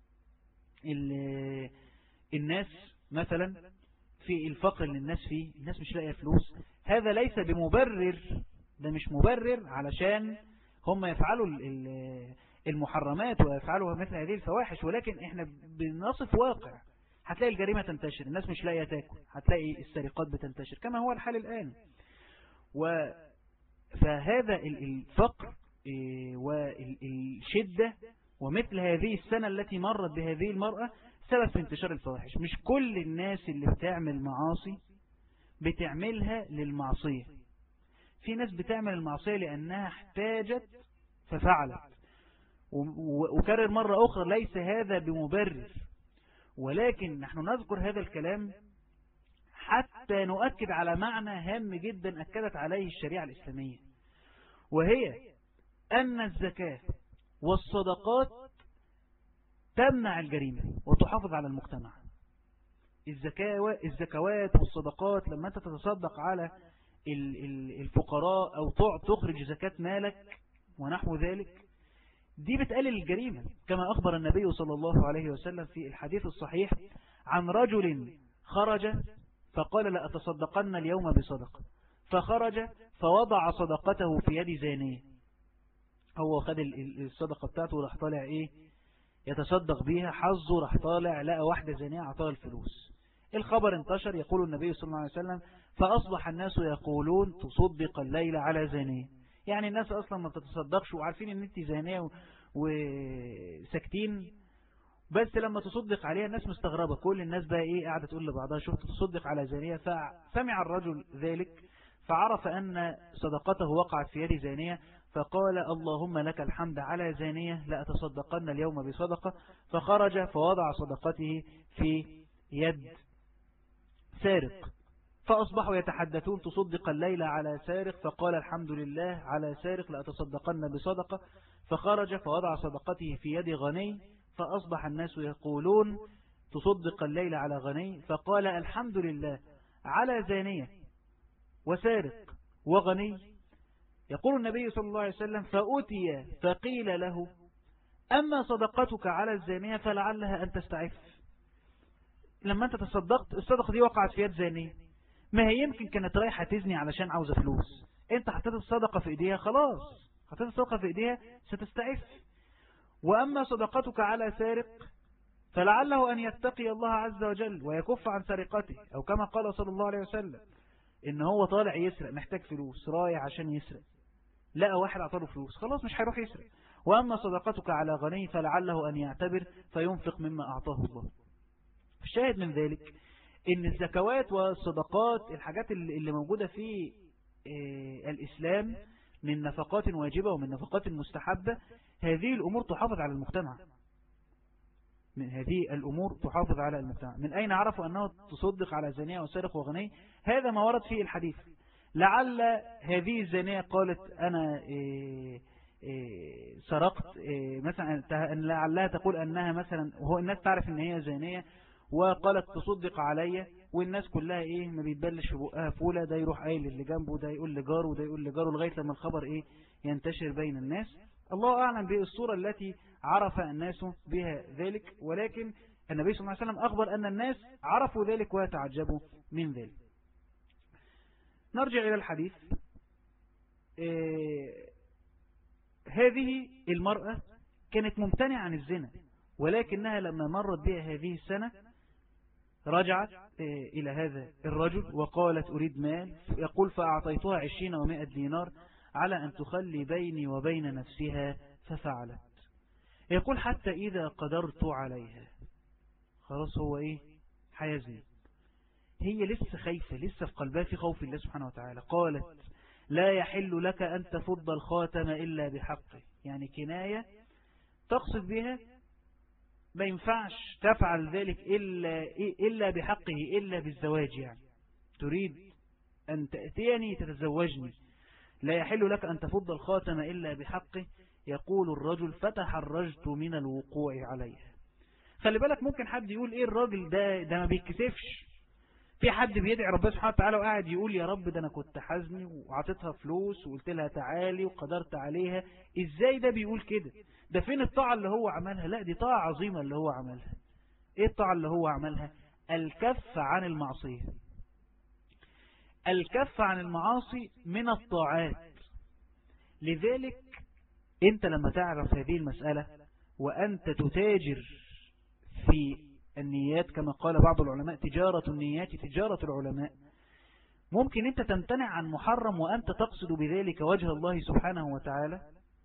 الناس مثلا في الفقر اللي الناس فيه الناس مش لاقيه فلوس هذا ليس بمبرر ده مش مبرر علشان هم يفعلوا المحرمات ويفعلوا مثل هذه الفواحش ولكن احنا بنصف واقع هتلاقي الجريمة تنتشر الناس مش لاقيه تاكل هتلاقي السرقات بتنتشر كما هو الحال الآن و فهذا الفقر إيه، والشدة ومثل هذه السنة التي مرت بهذه المرأة سبب في انتشار الفواحش مش كل الناس اللي بتعمل معاصي بتعملها للمعصية في ناس بتعمل المعصية لأنها احتاجت ففعلت وكرر مرة أخرى ليس هذا بمبرر ولكن نحن نذكر هذا الكلام حتى نؤكد على معنى هام جدا أكدت عليه الشريعة الإسلامية وهي أن الزكاة والصدقات تمنع الجريمة وتحافظ على المجتمع الزكوات والصدقات لما أنت تتصدق على الفقراء أو تخرج زكاة مالك ونحو ذلك دي بتقلل الجريمة كما أخبر النبي صلى الله عليه وسلم في الحديث الصحيح عن رجل خرج فقال لأتصدقن اليوم بصدقة فخرج فوضع صدقته في يد زانية هو خد الصدقة بتاعته وراح طالع ايه يتصدق بيها حظه راح طالع لقى واحدة زانية عطاها الفلوس الخبر انتشر يقول النبي صلى الله عليه وسلم فأصبح الناس يقولون تصدق الليلة على زانية يعني الناس أصلا ما بتتصدقش وعارفين ان انت زانية وساكتين بس لما تصدق عليها الناس مستغربة كل الناس بقى ايه قاعدة تقول لبعضها شفت تصدق على زانية فسمع الرجل ذلك فعرف أن صدقته وقعت في يد زانية فقال اللهم لك الحمد على زانية لأتصدقن اليوم بصدقة فخرج فوضع صدقته في يد سارق فأصبحوا يتحدثون تصدق الليلة على سارق فقال الحمد لله على سارق لأتصدقن بصدقة فخرج فوضع صدقته في يد غني فأصبح الناس يقولون تصدق الليل على غني فقال الحمد لله على زانية وسارق وغني يقول النبي صلى الله عليه وسلم فأتي فقيل له أما صدقتك على الزانية فلعلها أن تستعف لما أنت تصدقت الصدقة دي وقعت في يد زانية ما هي يمكن كانت رايحة تزني علشان عاوزة فلوس انت حطيت الصدقة في ايديها خلاص حطيت الصدقة في ايديها ستستعف وأما صدقتك على سارق فلعله أن يتقي الله عز وجل ويكف عن سرقته أو كما قال صلى الله عليه وسلم إن هو طالع يسرق محتاج فلوس رايح عشان يسرق لقى واحد أعطاله فلوس خلاص مش هيروح يسرق وأما صدقتك على غني فلعله أن يعتبر فينفق مما أعطاه الله الشاهد من ذلك إن الزكوات والصدقات الحاجات اللي موجودة في آه، الإسلام من نفقات واجبة ومن نفقات مستحبة هذه الأمور تحافظ على المجتمع من هذه الأمور تحافظ على المجتمع من أين عرفوا أنه تصدق على زانية وسارق وغني هذا ما ورد فيه الحديث لعل هذه الزانية قالت أنا إيه إيه سرقت إيه مثلا لعلها تقول أنها مثلا وهو الناس تعرف أن هي زانية وقالت تصدق علي والناس كلها ايه ما بيتبلش في بقها فولة ده يروح قايل اللي جنبه ده يقول لجاره وده يقول لجاره لغاية لما الخبر ايه ينتشر بين الناس الله أعلم بالصورة التي عرف الناس بها ذلك ولكن النبي صلى الله عليه وسلم أخبر أن الناس عرفوا ذلك ويتعجبوا من ذلك نرجع إلى الحديث إيه هذه المرأة كانت ممتنعة عن الزنا ولكنها لما مرت بها هذه السنة رجعت إيه إلى هذا الرجل وقالت أريد مال يقول فأعطيتها عشرين ومائة دينار على أن تخلي بيني وبين نفسها ففعلت يقول حتى إذا قدرت عليها خلاص هو إيه حيزني هي لسه خايفة لسه في قلبها في خوف الله سبحانه وتعالى قالت لا يحل لك أن تفض الخاتم إلا بحقه يعني كناية تقصد بها ما ينفعش تفعل ذلك إلا, إلا بحقه إلا بالزواج يعني تريد أن تأتيني تتزوجني لا يحل لك أن تفض الخاتم إلا بحقه يقول الرجل فتحرجت من الوقوع عليها خلي بالك ممكن حد يقول ايه الراجل ده ده ما بيتكسفش في حد بيدعي ربنا سبحانه وتعالى وقاعد يقول يا رب ده انا كنت حزني وعطيتها فلوس وقلت لها تعالي وقدرت عليها ازاي ده بيقول كده ده فين الطاعة اللي هو عملها لا دي طاعة عظيمة اللي هو عملها ايه الطاعة اللي هو عملها الكف عن المعصية الكف عن المعاصي من الطاعات لذلك انت لما تعرف هذه المسألة وأنت تتاجر في النيات كما قال بعض العلماء تجارة النيات تجارة العلماء ممكن انت تمتنع عن محرم وأنت تقصد بذلك وجه الله سبحانه وتعالى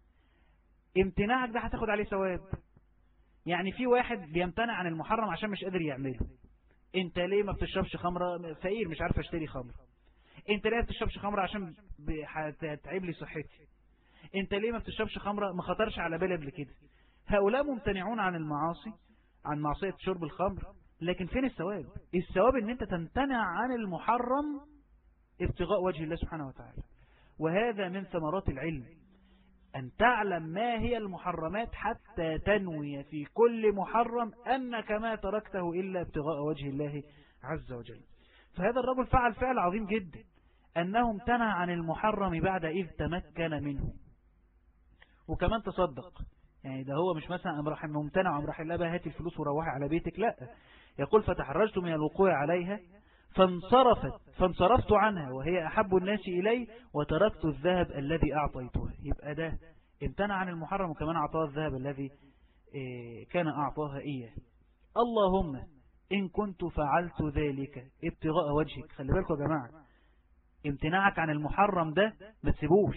امتناعك ده هتاخد عليه ثواب يعني في واحد بيمتنع عن المحرم عشان مش قادر يعمله انت ليه ما بتشربش خمرة فقير مش عارف اشتري خمرة انت ليه ما بتشربش خمرة عشان هتعيب لي صحتي انت ليه ما بتشربش خمرة ما خطرش على بالي قبل كده هؤلاء ممتنعون عن المعاصي عن معصية شرب الخمر لكن فين الثواب الثواب ان انت تمتنع عن المحرم ابتغاء وجه الله سبحانه وتعالى وهذا من ثمرات العلم أن تعلم ما هي المحرمات حتى تنوي في كل محرم أنك ما تركته إلا ابتغاء وجه الله عز وجل فهذا الرجل فعل فعل عظيم جدا أنه امتنع عن المحرم بعد إذ تمكن منه وكمان تصدق يعني ده هو مش مثلا أمرح ممتنع وأمرح الله بقى هاتي الفلوس وروحي على بيتك لا يقول فتحرجت من الوقوع عليها فانصرفت فانصرفت عنها وهي أحب الناس إلي وتركت الذهب الذي أعطيتها يبقى ده امتنع عن المحرم وكمان أعطاه الذهب الذي إيه، كان أعطاها إياه اللهم إن كنت فعلت ذلك ابتغاء وجهك خلي بالكم يا جماعة امتناعك عن المحرم ده ما تسيبوش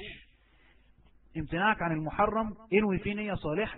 امتناعك عن المحرم انوي فيه نية صالحة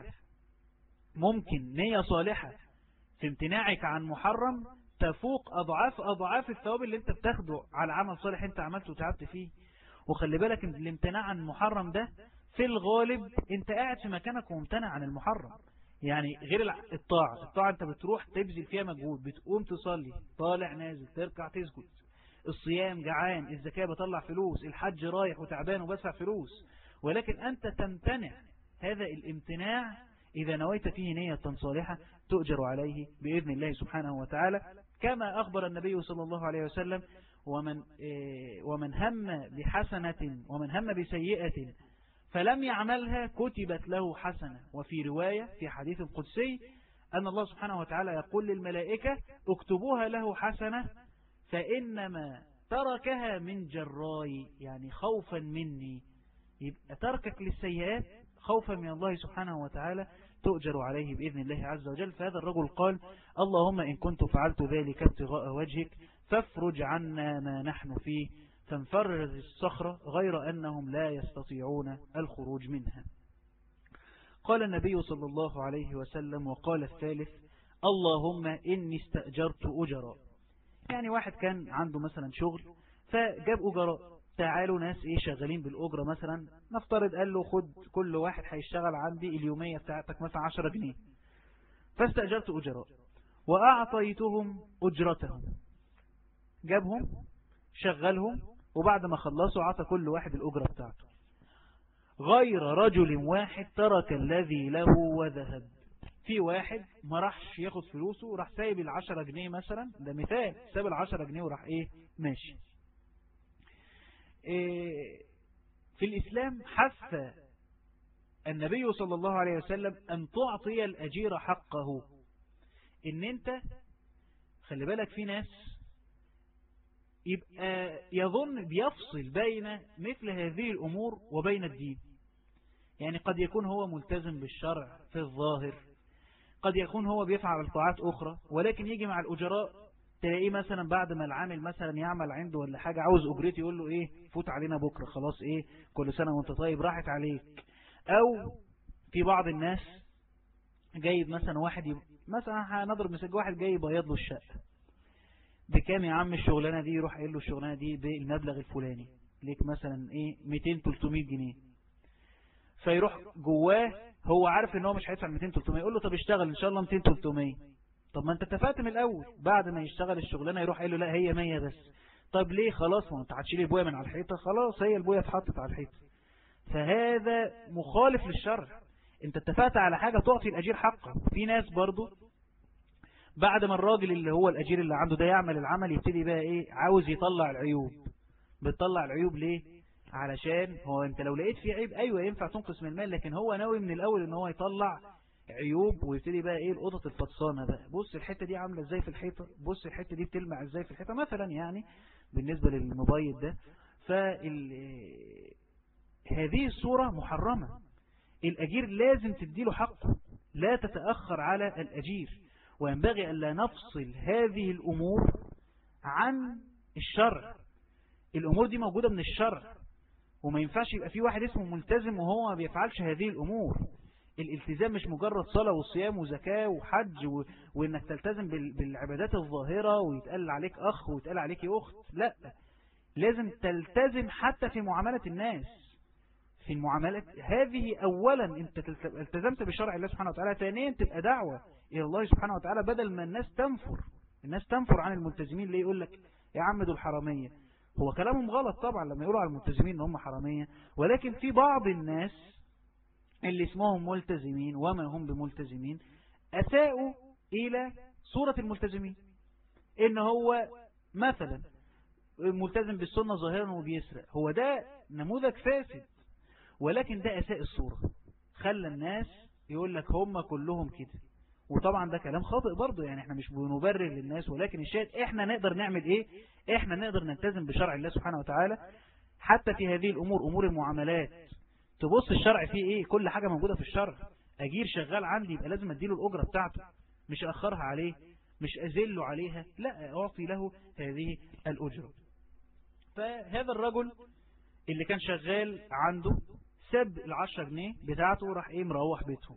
ممكن نية صالحة في امتناعك عن محرم تفوق أضعاف أضعاف الثواب اللي انت بتاخده على عمل صالح انت عملته وتعبت فيه وخلي بالك الامتناع عن المحرم ده في الغالب انت قاعد في مكانك وممتنع عن المحرم يعني غير الطاعة الطاعة انت بتروح تبذل فيها مجهود بتقوم تصلي طالع نازل تركع تسجد الصيام جعان الزكاة بطلع فلوس الحج رايح وتعبان وبدفع فلوس ولكن أنت تمتنع هذا الامتناع إذا نويت فيه نية صالحة تؤجر عليه بإذن الله سبحانه وتعالى كما أخبر النبي صلى الله عليه وسلم ومن, إيه، ومن هم بحسنة ومن هم بسيئة فلم يعملها كتبت له حسنة وفي رواية في حديث القدسي أن الله سبحانه وتعالى يقول للملائكة اكتبوها له حسنة فإنما تركها من جراي يعني خوفا مني يبقى تركك للسيئات خوفا من الله سبحانه وتعالى تؤجر عليه بإذن الله عز وجل فهذا الرجل قال اللهم إن كنت فعلت ذلك ابتغاء وجهك فافرج عنا ما نحن فيه تنفرز الصخرة غير أنهم لا يستطيعون الخروج منها قال النبي صلى الله عليه وسلم وقال الثالث اللهم إني استأجرت أجراء يعني واحد كان عنده مثلا شغل فجاب أجراء تعالوا ناس ايه شغالين بالأجرة مثلا نفترض قال له خد كل واحد هيشتغل عندي اليومية بتاعتك مثلا 10 جنيه فاستأجرت أجراء وأعطيتهم أجرتهم جابهم شغلهم وبعد ما خلصوا عطى كل واحد الأجرة بتاعته غير رجل واحد ترك الذي له وذهب في واحد ما راحش ياخد فلوسه راح سايب العشرة جنيه مثلا ده مثال سايب العشرة جنيه وراح ايه ماشي إيه في الإسلام حث النبي صلى الله عليه وسلم أن تعطي الأجير حقه إن أنت خلي بالك في ناس يبقى يظن بيفصل بين مثل هذه الأمور وبين الدين يعني قد يكون هو ملتزم بالشرع في الظاهر قد يكون هو بيفعل الطاعات أخرى ولكن يجي مع الأجراء تلاقيه مثلا بعد ما العامل مثلا يعمل عنده ولا حاجة عاوز أجرتي يقول له إيه فوت علينا بكرة خلاص إيه كل سنة وانت طيب راحت عليك أو في بعض الناس جايب مثلا واحد يب... مثلا هنضرب مثال واحد جاي يبيض له الشقة بكام يا عم الشغلانة دي يروح قايل له الشغلانة دي بالمبلغ الفلاني ليك مثلا ايه 200 300 جنيه فيروح جواه هو عارف ان هو مش هيدفع 200 300 يقول له طب اشتغل ان شاء الله 200 300 طب ما انت اتفقت من الاول بعد ما يشتغل الشغلانه يروح قايل له لا هي 100 بس طب ليه خلاص ما انت هتشيل البويه من على الحيطه خلاص هي البويه اتحطت على الحيطه فهذا مخالف للشرع انت اتفقت على حاجة تعطي الأجير حقه في ناس برضو بعد ما الراجل اللي هو الأجير اللي عنده ده يعمل العمل يبتدي بقى ايه عاوز يطلع العيوب بتطلع العيوب ليه علشان هو انت لو لقيت فيه عيب ايوه ينفع تنقص من المال لكن هو ناوي من الاول ان هو يطلع عيوب ويبتدي بقى ايه القطط الفطسانه بقى بص الحته دي عامله ازاي في الحيطه بص الحته دي بتلمع ازاي في الحيطه مثلا يعني بالنسبه للموبايل ده فال هذه الصورة محرمة الأجير لازم تديله حقه لا تتأخر على الأجير وينبغي أن لا نفصل هذه الأمور عن الشرع الأمور دي موجودة من الشرع وما ينفعش يبقى في واحد اسمه ملتزم وهو ما بيفعلش هذه الأمور الالتزام مش مجرد صلاة وصيام وزكاة وحج و... وإنك تلتزم بال... بالعبادات الظاهرة ويتقال عليك أخ ويتقال عليك أخت لا لازم تلتزم حتى في معاملة الناس في المعاملات هذه أولا أنت التزمت بشرع الله سبحانه وتعالى ثانيا تبقى دعوة إلى الله سبحانه وتعالى بدل ما الناس تنفر الناس تنفر عن الملتزمين ليه يقول لك يا عم دول حرامية هو كلامهم غلط طبعا لما يقولوا على الملتزمين ان هم حرامية ولكن في بعض الناس اللي اسمهم ملتزمين وما هم بملتزمين أساءوا إلى صورة الملتزمين إن هو مثلا ملتزم بالسنة ظاهرا وبيسرق هو ده نموذج فاسد ولكن ده أساء الصورة خلى الناس يقول لك هم كلهم كده وطبعا ده كلام خاطئ برضه يعني احنا مش بنبرر للناس ولكن الشاهد احنا نقدر نعمل ايه احنا نقدر نلتزم بشرع الله سبحانه وتعالى حتى في هذه الامور امور المعاملات تبص الشرع فيه ايه كل حاجة موجودة في الشرع اجير شغال عندي يبقى لازم اديله الاجرة بتاعته مش اخرها عليه مش ازله عليها لا اعطي له هذه الاجرة فهذا الرجل اللي كان شغال عنده ساب العشرة جنيه بتاعته وراح ايه مروح بيتهم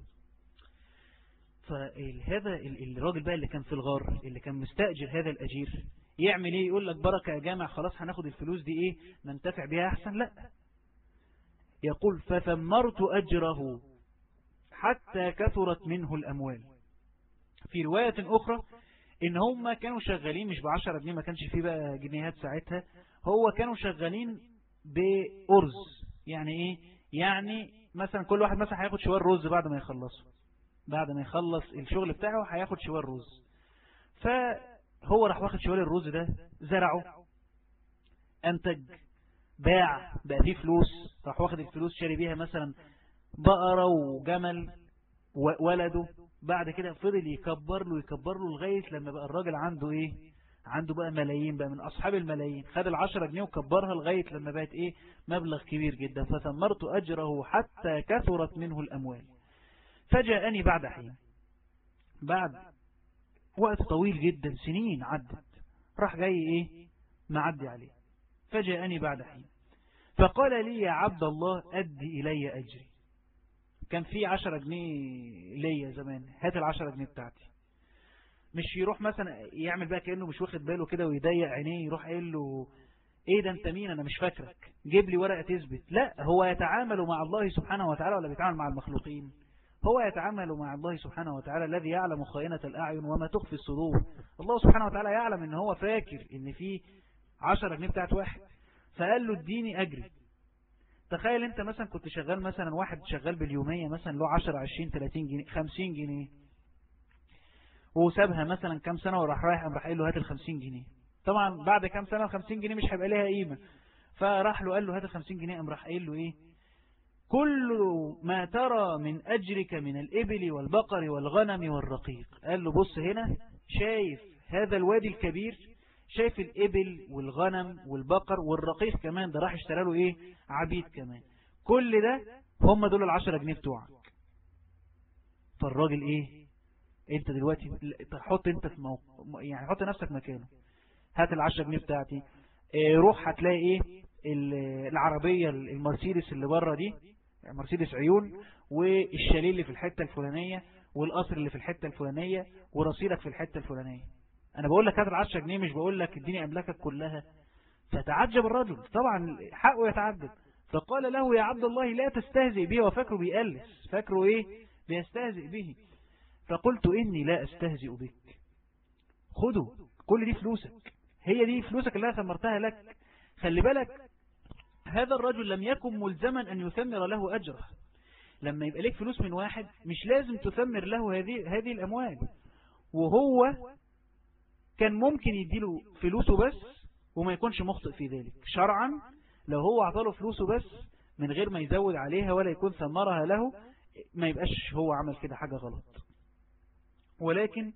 فهذا الراجل بقى اللي كان في الغار اللي كان مستأجر هذا الأجير يعمل ايه يقول لك بركة يا جامع خلاص هناخد الفلوس دي ايه ننتفع بها احسن لا يقول فثمرت أجره حتى كثرت منه الأموال في رواية أخرى إن هم كانوا شغالين مش بعشرة جنيه ما كانش فيه بقى جنيهات ساعتها هو كانوا شغالين بأرز يعني إيه يعني مثلا كل واحد مثلا هياخد شوال رز بعد ما يخلصه بعد ما يخلص الشغل بتاعه هياخد شوال رز فهو راح واخد شوال الرز ده زرعه أنتج باع بقى فيه فلوس راح واخد الفلوس شاري بيها مثلا بقرة وجمل وولده بعد كده فضل يكبر له يكبر له لغاية لما بقى الراجل عنده ايه عنده بقى ملايين بقى من أصحاب الملايين خد العشرة جنيه وكبرها لغاية لما بقت ايه مبلغ كبير جدا فثمرت أجره حتى كثرت منه الأموال فجاءني بعد حين بعد وقت طويل جدا سنين عدت راح جاي ايه معدي عليه فجاءني بعد حين فقال لي يا عبد الله أدي إلي أجري كان في عشرة جنيه ليا زمان هات العشرة جنيه بتاعتي مش يروح مثلا يعمل بقى كأنه مش واخد باله كده ويضيق عينيه يروح قايل له ايه ده انت مين انا مش فاكرك جيب لي ورقة تثبت لا هو يتعامل مع الله سبحانه وتعالى ولا بيتعامل مع المخلوقين هو يتعامل مع الله سبحانه وتعالى الذي يعلم خائنة الأعين وما تخفي الصدور الله سبحانه وتعالى يعلم ان هو فاكر ان في عشرة جنيه بتاعت واحد فقال له اديني أجري تخيل انت مثلا كنت شغال مثلا واحد شغال باليومية مثلا له 10 20 30 جنيه 50 جنيه وسابها مثلا كام سنة وراح رايح قام راح قايل له هات ال 50 جنيه طبعا بعد كام سنة ال 50 جنيه مش هيبقى ليها قيمة فراح له قال له هات ال 50 جنيه قام راح قايل له ايه كل ما ترى من أجرك من الإبل والبقر والغنم والرقيق قال له بص هنا شايف هذا الوادي الكبير شايف الإبل والغنم والبقر والرقيق كمان ده راح اشترى له إيه عبيد كمان كل ده هم دول العشرة جنيه بتوعك فالراجل إيه انت دلوقتي حط انت في موقع يعني حط نفسك مكانه هات العشرة جنيه بتاعتي اه روح هتلاقي ايه العربية المرسيدس اللي بره دي مرسيدس عيون والشاليه اللي في الحتة الفلانية والقصر اللي في الحتة الفلانية ورصيدك في الحتة الفلانية انا بقول لك هات العشرة جنيه مش بقول لك اديني املاكك كلها فتعجب الرجل طبعا حقه يتعجب فقال له يا عبد الله لا تستهزئ به وفكره بيقلس فكره ايه بيستهزئ به فقلت إني لا أستهزئ بك خذوا كل دي فلوسك هي دي فلوسك اللي أنا ثمرتها لك خلي بالك هذا الرجل لم يكن ملزما أن يثمر له أجره لما يبقى لك فلوس من واحد مش لازم تثمر له هذه هذه الأموال وهو كان ممكن يديله فلوسه بس وما يكونش مخطئ في ذلك شرعا لو هو اعطاله فلوسه بس من غير ما يزود عليها ولا يكون ثمرها له ما يبقاش هو عمل كده حاجة غلط ولكن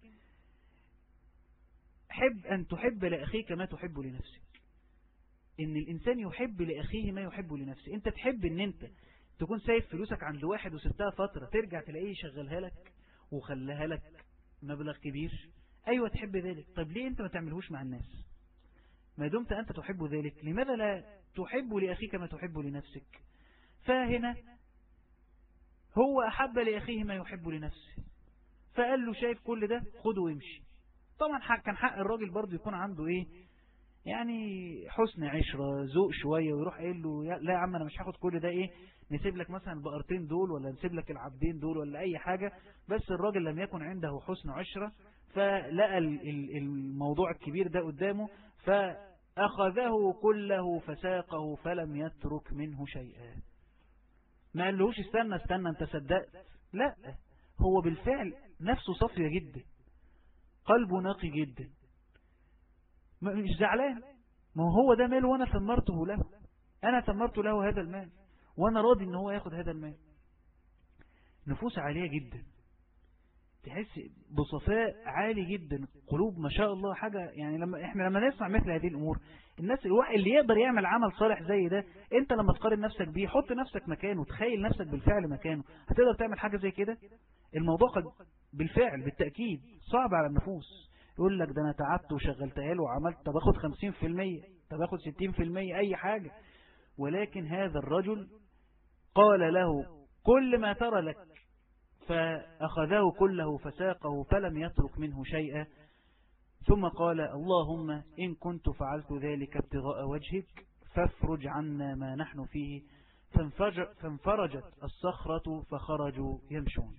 حب أن تحب لأخيك ما تحب لنفسك إن الإنسان يحب لأخيه ما يحب لنفسه أنت تحب أن أنت تكون سايب فلوسك عند واحد وسبتها فترة ترجع تلاقيه يشغلها لك وخلها لك مبلغ كبير أيوة تحب ذلك طيب ليه أنت ما تعملهوش مع الناس ما دمت أنت تحب ذلك لماذا لا تحب لأخيك ما تحب لنفسك فهنا هو أحب لأخيه ما يحب لنفسه فقال له شايف كل ده خده وامشي طبعا حق كان حق الراجل برضه يكون عنده ايه يعني حسن عشرة ذوق شوية ويروح قايل له لا يا عم انا مش هاخد كل ده ايه نسيب لك مثلا البقرتين دول ولا نسيب لك العبدين دول ولا اي حاجة بس الراجل لم يكن عنده حسن عشرة فلقى الموضوع الكبير ده قدامه فأخذه كله فساقه فلم يترك منه شيئا ما قالهوش استنى استنى انت صدقت لا هو بالفعل نفسه صافية جدا قلبه نقي جدا مش زعلان ما هو ده مال وانا ثمرته له انا ثمرت له هذا المال وانا راضي ان هو ياخد هذا المال نفوس عالية جدا تحس بصفاء عالي جدا قلوب ما شاء الله حاجة يعني لما احنا لما نسمع مثل هذه الامور الناس الواحد اللي يقدر يعمل عمل صالح زي ده انت لما تقارن نفسك بيه حط نفسك مكانه تخيل نفسك بالفعل مكانه هتقدر تعمل حاجة زي كده الموضوع قد بالفعل بالتأكيد صعب على النفوس يقول لك ده انا تعبت وشغلتها له وعملت طب اخد 50% طب اخد 60% اي حاجة ولكن هذا الرجل قال له كل ما ترى لك فأخذه كله فساقه فلم يترك منه شيئا ثم قال اللهم إن كنت فعلت ذلك ابتغاء وجهك فافرج عنا ما نحن فيه فانفرجت الصخرة فخرجوا يمشون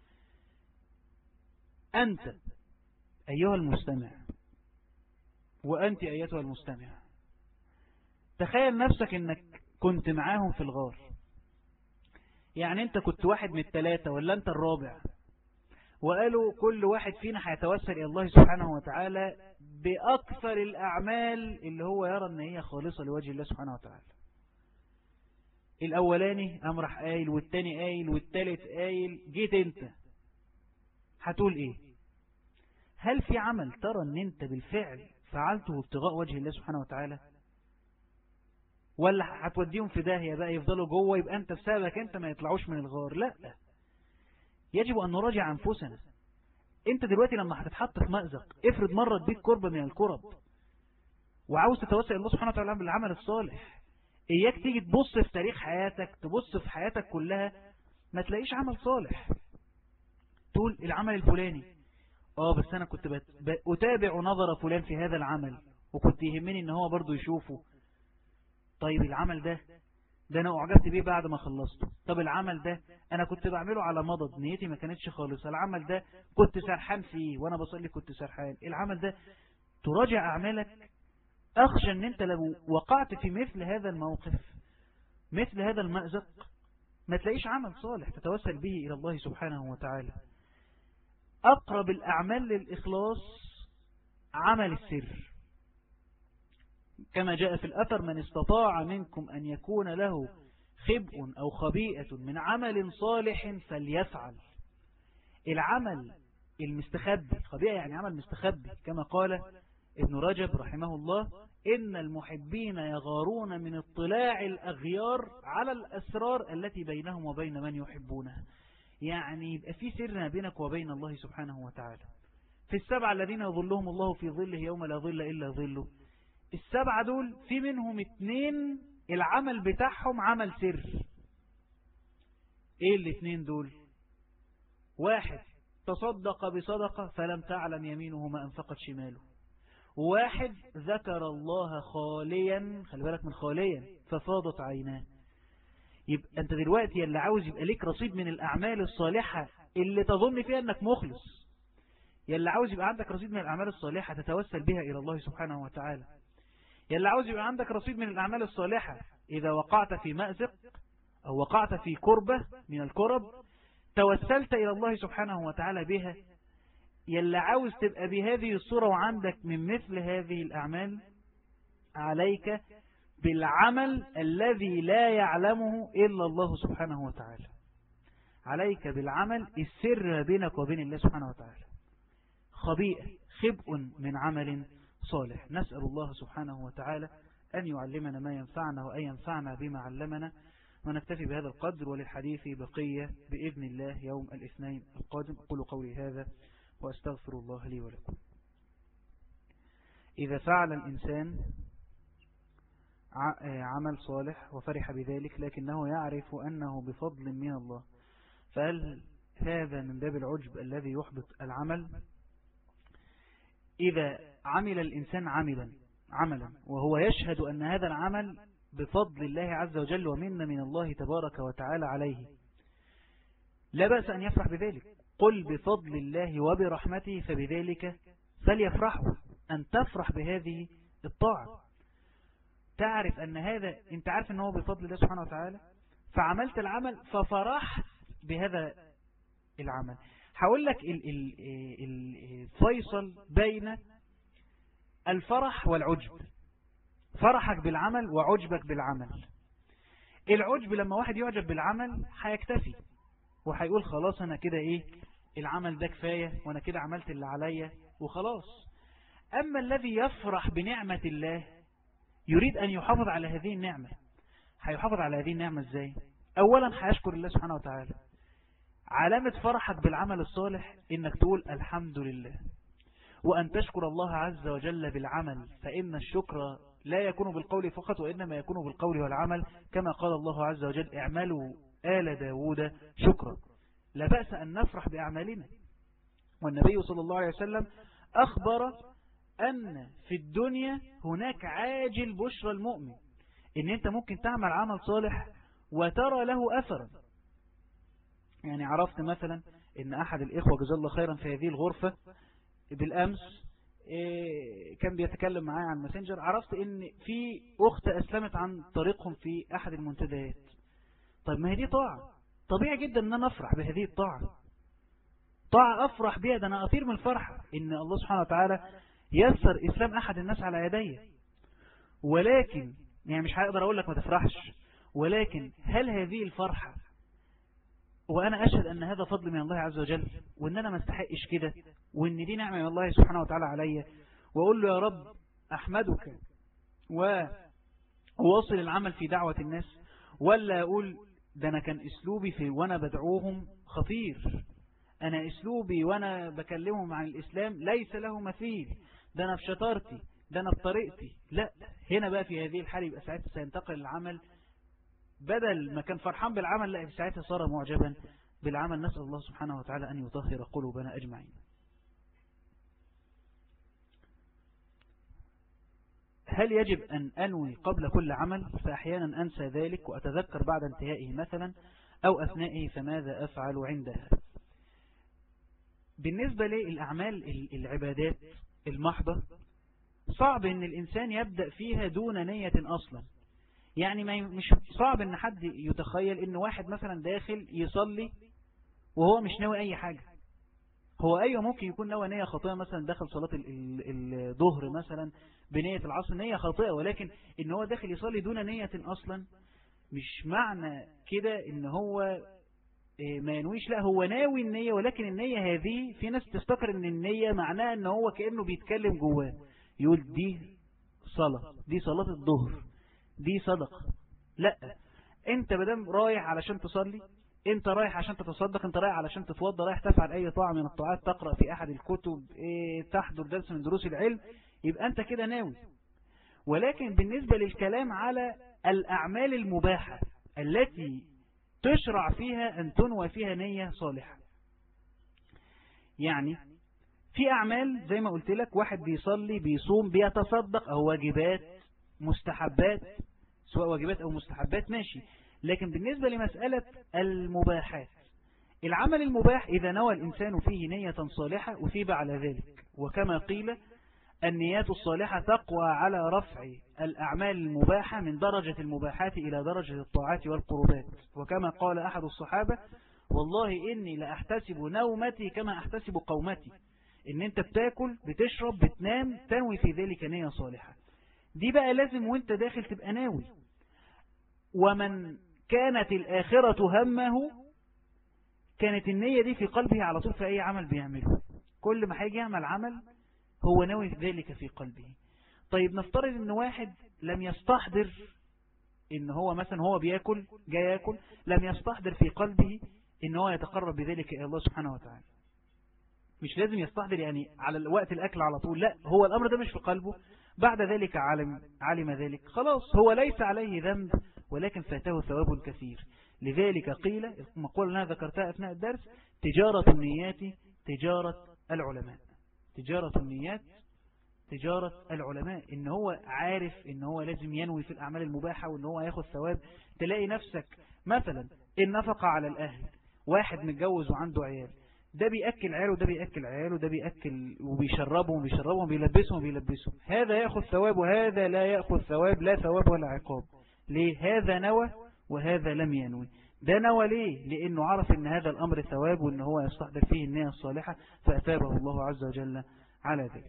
أنت أيها المستمع وأنت أيتها المستمع تخيل نفسك أنك كنت معاهم في الغار يعني أنت كنت واحد من الثلاثة ولا أنت الرابع وقالوا كل واحد فينا هيتوسل إلى الله سبحانه وتعالى بأكثر الأعمال اللي هو يرى أن هي خالصة لوجه الله سبحانه وتعالى الأولاني أمرح قايل والتاني قايل والتالت قايل جيت أنت هتقول إيه هل في عمل ترى أن أنت بالفعل فعلته ابتغاء وجه الله سبحانه وتعالى ولا هتوديهم في داهية بقى يفضلوا جوه يبقى أنت بسببك أنت ما يطلعوش من الغار لا يجب أن نراجع أنفسنا أنت دلوقتي لما هتتحط في مأزق افرض مرت بيك كربة من الكرب وعاوز تتوسل الله سبحانه وتعالى بالعمل الصالح إياك تيجي تبص في تاريخ حياتك تبص في حياتك كلها ما تلاقيش عمل صالح تقول العمل الفلاني اه بس انا كنت بت... اتابع نظر فلان في هذا العمل وكنت يهمني ان هو برضو يشوفه طيب العمل ده ده انا اعجبت بيه بعد ما خلصته طب العمل ده انا كنت بعمله على مضض نيتي ما كانتش خالص العمل ده كنت سرحان فيه وانا بصلي كنت سرحان العمل ده تراجع اعمالك اخشى ان انت لو وقعت في مثل هذا الموقف مثل هذا المأزق ما تلاقيش عمل صالح تتوسل به الى الله سبحانه وتعالى اقرب الاعمال للاخلاص عمل السر كما جاء في الأثر من استطاع منكم أن يكون له خبء أو خبيئة من عمل صالح فليفعل العمل المستخبي خبيئة يعني عمل مستخبي كما قال ابن رجب رحمه الله إن المحبين يغارون من اطلاع الأغيار على الأسرار التي بينهم وبين من يحبونها يعني يبقى في سر ما بينك وبين الله سبحانه وتعالى في السبع الذين يظلهم الله في ظله يوم لا ظل إلا ظله السبعة دول في منهم اتنين العمل بتاعهم عمل سر ايه الاتنين دول واحد تصدق بصدقة فلم تعلم يمينه ما انفقت شماله واحد ذكر الله خاليا خلي بالك من خاليا ففاضت عيناه يبقى انت دلوقتي اللي عاوز يبقى ليك رصيد من الاعمال الصالحة اللي تظن فيها انك مخلص يلي عاوز يبقى عندك رصيد من الأعمال الصالحة تتوسل بها إلى الله سبحانه وتعالى يلي عاوز يبقى عندك رصيد من الأعمال الصالحة إذا وقعت في مأزق أو وقعت في كربة من الكرب توسلت إلى الله سبحانه وتعالى بها يلي عاوز تبقى بهذه الصورة وعندك من مثل هذه الأعمال عليك بالعمل الذي لا يعلمه إلا الله سبحانه وتعالى عليك بالعمل السر بينك وبين الله سبحانه وتعالى خبيئة خبء من عمل صالح نسأل الله سبحانه وتعالى أن يعلمنا ما ينفعنا وأن ينفعنا بما علمنا ونكتفي بهذا القدر وللحديث بقية بإذن الله يوم الاثنين القادم أقول قولي هذا وأستغفر الله لي ولكم إذا فعل الإنسان عمل صالح وفرح بذلك لكنه يعرف أنه بفضل من الله فهل هذا من باب العجب الذي يحبط العمل إذا عمل الإنسان عملا عملا وهو يشهد أن هذا العمل بفضل الله عز وجل ومن من الله تبارك وتعالى عليه لا بأس أن يفرح بذلك قل بفضل الله وبرحمته فبذلك فليفرحوا أن تفرح بهذه الطاعة تعرف أن هذا أنت عارف أنه بفضل الله سبحانه وتعالى فعملت العمل ففرحت بهذا العمل هقول لك الفيصل بين الفرح والعجب فرحك بالعمل وعجبك بالعمل العجب لما واحد يعجب بالعمل هيكتفي وهيقول خلاص انا كده ايه العمل ده كفاية وانا كده عملت اللي عليا وخلاص اما الذي يفرح بنعمة الله يريد ان يحافظ على هذه النعمة هيحافظ على هذه النعمة ازاي اولا هيشكر الله سبحانه وتعالى علامة فرحك بالعمل الصالح انك تقول الحمد لله وأن تشكر الله عز وجل بالعمل فإن الشكر لا يكون بالقول فقط وإنما يكون بالقول والعمل كما قال الله عز وجل اعملوا آل داود شكرا لا بأس أن نفرح بأعمالنا والنبي صلى الله عليه وسلم أخبر أن في الدنيا هناك عاجل بشرى المؤمن إن أنت ممكن تعمل عمل صالح وترى له أثرا يعني عرفت مثلا ان احد الاخوة جزا الله خيرا في هذه الغرفة بالامس إيه، كان بيتكلم معايا عن ماسنجر عرفت ان في اخت اسلمت عن طريقهم في احد المنتديات طيب ما هي دي طاعة طبيعي جدا ان انا افرح بهذه الطاعة طاعة افرح بها ده انا اطير من الفرحة ان الله سبحانه وتعالى يسر اسلام احد الناس على يدي ولكن يعني مش هقدر اقول لك ما تفرحش ولكن هل هذه الفرحة وأنا أشهد أن هذا فضل من الله عز وجل وأن أنا ما استحقش كده وأن دي نعمة من الله سبحانه وتعالى عليا وأقول له يا رب أحمدك وواصل العمل في دعوة الناس ولا أقول ده أنا كان أسلوبي في وأنا بدعوهم خطير أنا أسلوبي وأنا بكلمهم عن الإسلام ليس له مثيل ده أنا في شطارتي ده أنا بطريقتي لا هنا بقى في هذه الحالة يبقى ساعتها سينتقل العمل بدل ما كان فرحان بالعمل لا ساعتها صار معجبا بالعمل نسأل الله سبحانه وتعالى أن يطهر قلوبنا أجمعين هل يجب أن أنوي قبل كل عمل فأحيانا أنسى ذلك وأتذكر بعد انتهائه مثلا أو أثنائه فماذا أفعل عندها بالنسبة للأعمال العبادات المحضة صعب أن الإنسان يبدأ فيها دون نية أصلا يعني ما مش صعب أن حد يتخيل أن واحد مثلا داخل يصلي وهو مش ناوي أي حاجة هو أيوة ممكن يكون نوى نية خاطئة مثلا داخل صلاة الظهر مثلا بنية العصر نية خاطئة ولكن ان هو داخل يصلي دون نية اصلا مش معنى كده ان هو إيه، ما ينويش لا هو ناوي النية ولكن النية هذه في ناس تفتكر ان النية معناها ان هو كأنه بيتكلم جواه يقول دي صلاة دي صلاة الظهر دي صدقة لا انت بدم رايح علشان تصلي انت رايح عشان تتصدق انت رايح علشان تتوضى رايح تفعل اي طاعة من الطاعات تقرأ في احد الكتب ايه تحضر درس من دروس العلم يبقى انت كده ناوي ولكن بالنسبة للكلام على الأعمال المباحة التي تشرع فيها أن تنوى فيها نية صالحة يعني في أعمال زي ما قلت لك واحد بيصلي بيصوم بيتصدق أو واجبات مستحبات سواء واجبات أو مستحبات ماشي لكن بالنسبة لمسألة المباحات العمل المباح إذا نوى الإنسان فيه نية صالحة أثيب على ذلك وكما قيل النيات الصالحة تقوى على رفع الأعمال المباحة من درجة المباحات إلى درجة الطاعات والقربات وكما قال أحد الصحابة والله إني لأحتسب نومتي كما أحتسب قومتي إن أنت بتاكل بتشرب بتنام تنوي في ذلك نية صالحة دي بقى لازم وانت داخل تبقى ناوي ومن كانت الآخرة همه كانت النية دي في قلبه على طول في أي عمل بيعمله كل ما هيجي يعمل عمل هو ناوي ذلك في قلبه طيب نفترض ان واحد لم يستحضر ان هو مثلا هو بياكل جاي ياكل لم يستحضر في قلبه ان هو يتقرب بذلك الى الله سبحانه وتعالى مش لازم يستحضر يعني على وقت الاكل على طول لا هو الامر ده مش في قلبه بعد ذلك علم, علم ذلك خلاص هو ليس عليه ذنب ولكن فاته ثواب كثير لذلك قيل المقولة اللي أنا ذكرتها أثناء الدرس تجارة النيات تجارة العلماء تجارة النيات تجارة العلماء ان هو عارف ان هو لازم ينوي في الاعمال المباحة وان هو ياخد ثواب تلاقي نفسك مثلا النفقة على الاهل واحد متجوز وعنده عيال ده بيأكل عياله وده بيأكل عياله وده بيأكل وبيشربهم وبيشربهم وبيلبسهم وبيلبسهم هذا يأخذ ثواب وهذا لا يأخذ ثواب لا ثواب ولا عقاب ليه هذا نوى وهذا لم ينوي ده نوى ليه لأنه عرف أن هذا الأمر ثواب وأن هو يستحضر فيه النية الصالحة فأثابه الله عز وجل على ذلك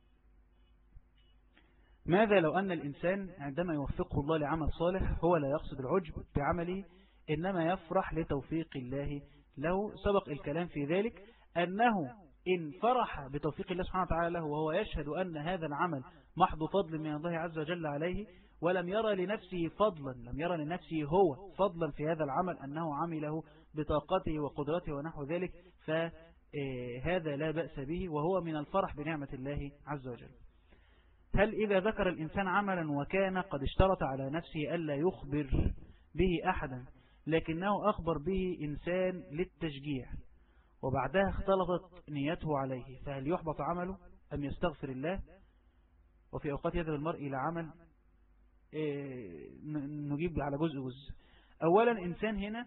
ماذا لو أن الإنسان عندما يوفقه الله لعمل صالح هو لا يقصد العجب بعمله إنما يفرح لتوفيق الله له سبق الكلام في ذلك أنه إن فرح بتوفيق الله سبحانه وتعالى له وهو يشهد أن هذا العمل محض فضل من الله عز وجل عليه ولم يرى لنفسه فضلا لم يرى لنفسه هو فضلا في هذا العمل أنه عمله بطاقته وقدرته ونحو ذلك فهذا لا بأس به وهو من الفرح بنعمة الله عز وجل هل إذا ذكر الإنسان عملا وكان قد اشترط على نفسه ألا يخبر به أحدا لكنه أخبر به إنسان للتشجيع وبعدها اختلطت نيته عليه فهل يحبط عمله أم يستغفر الله وفي أوقات يذهب المرء إلى عمل إيه، نجيب على جزء جزء أولا إنسان هنا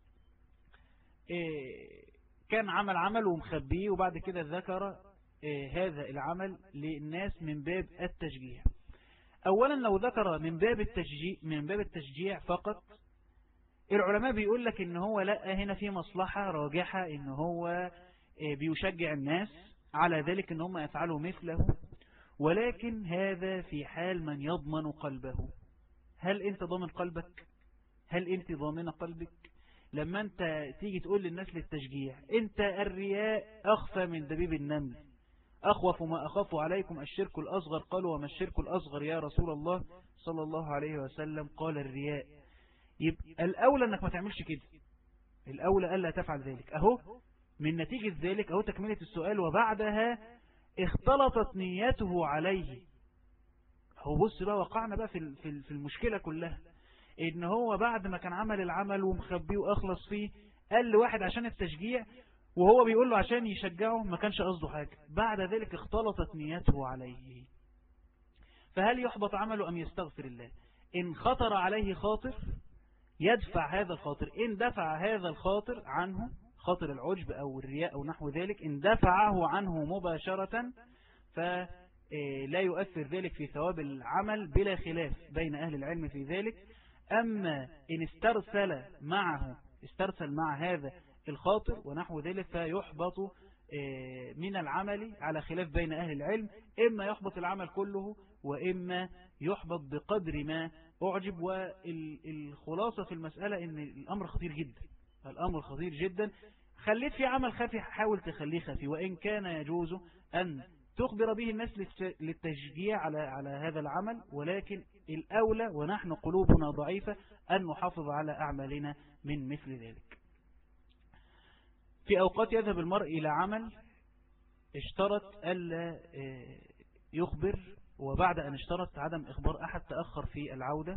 إيه، كان عمل عمل ومخبيه وبعد كده ذكر إيه، هذا العمل للناس من باب التشجيع أولا لو ذكر من باب التشجيع من باب التشجيع فقط العلماء بيقول لك ان هو لا هنا في مصلحة راجحة ان هو بيشجع الناس على ذلك ان هم يفعلوا مثله ولكن هذا في حال من يضمن قلبه هل انت ضامن قلبك هل انت ضامن قلبك لما انت تيجي تقول للناس للتشجيع انت الرياء اخفى من دبيب النمل أخوف ما أخاف عليكم الشرك الأصغر قالوا وما الشرك الأصغر يا رسول الله صلى الله عليه وسلم قال الرياء يبقى الأولى أنك ما تعملش كده الأولى ألا تفعل ذلك أهو من نتيجة ذلك أهو تكملة السؤال وبعدها اختلطت نيته عليه هو بص بقى وقعنا بقى في في المشكلة كلها ان هو بعد ما كان عمل العمل ومخبيه واخلص فيه قال لواحد عشان التشجيع وهو بيقول له عشان يشجعه ما كانش قصده حاجة بعد ذلك اختلطت نيته عليه فهل يحبط عمله أم يستغفر الله إن خطر عليه خاطر يدفع هذا الخاطر إن دفع هذا الخاطر عنه خاطر العجب أو الرياء أو نحو ذلك إن دفعه عنه مباشرة فلا يؤثر ذلك في ثواب العمل بلا خلاف بين أهل العلم في ذلك أما إن استرسل معه استرسل مع هذا الخاطر ونحو ذلك فيحبط من العمل على خلاف بين أهل العلم إما يحبط العمل كله وإما يحبط بقدر ما أعجب والخلاصة في المسألة إن الأمر خطير جدا الأمر خطير جدا خليت في عمل خفي حاول تخليه خفي وإن كان يجوز أن تخبر به الناس للتشجيع على على هذا العمل ولكن الأولى ونحن قلوبنا ضعيفة أن نحافظ على أعمالنا من مثل ذلك في أوقات يذهب المرء إلى عمل اشترط ألا يخبر وبعد أن اشترط عدم إخبار أحد تأخر في العودة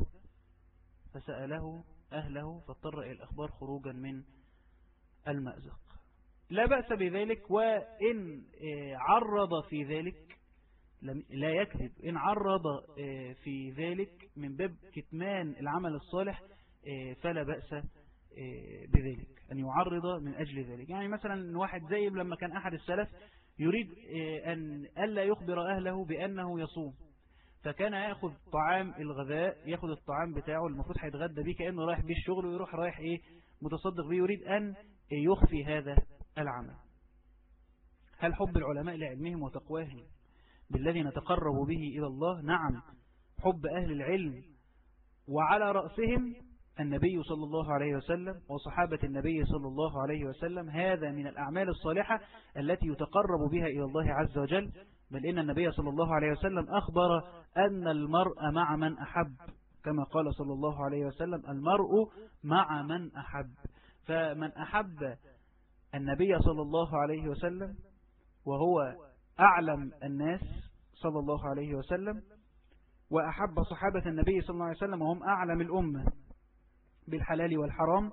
فسأله أهله فاضطر إلى الأخبار خروجا من المأزق لا بأس بذلك وإن عرض في ذلك لا يكذب إن عرض في ذلك من باب كتمان العمل الصالح فلا بأس بذلك أن يعرض من أجل ذلك يعني مثلا واحد زي لما كان أحد السلف يريد أن ألا يخبر أهله بأنه يصوم فكان يأخذ طعام الغذاء يأخذ الطعام بتاعه المفروض هيتغدى بيه كأنه رايح بيه الشغل ويروح رايح إيه متصدق بيه يريد أن يخفي هذا العمل هل حب العلماء لعلمهم وتقواهم بالذي نتقرب به إلى الله نعم حب أهل العلم وعلى رأسهم النبي صلى الله عليه وسلم وصحابة النبي صلى الله عليه وسلم هذا من الأعمال الصالحة التي يتقرب بها إلى الله عز وجل بل إن النبي صلى الله عليه وسلم أخبر أن المرء مع من أحب كما قال صلى الله عليه وسلم المرء مع من أحب فمن أحب النبي صلى الله عليه وسلم وهو أعلم الناس صلى الله عليه وسلم وأحب صحابة النبي صلى الله عليه وسلم وهم أعلم الأمة بالحلال والحرام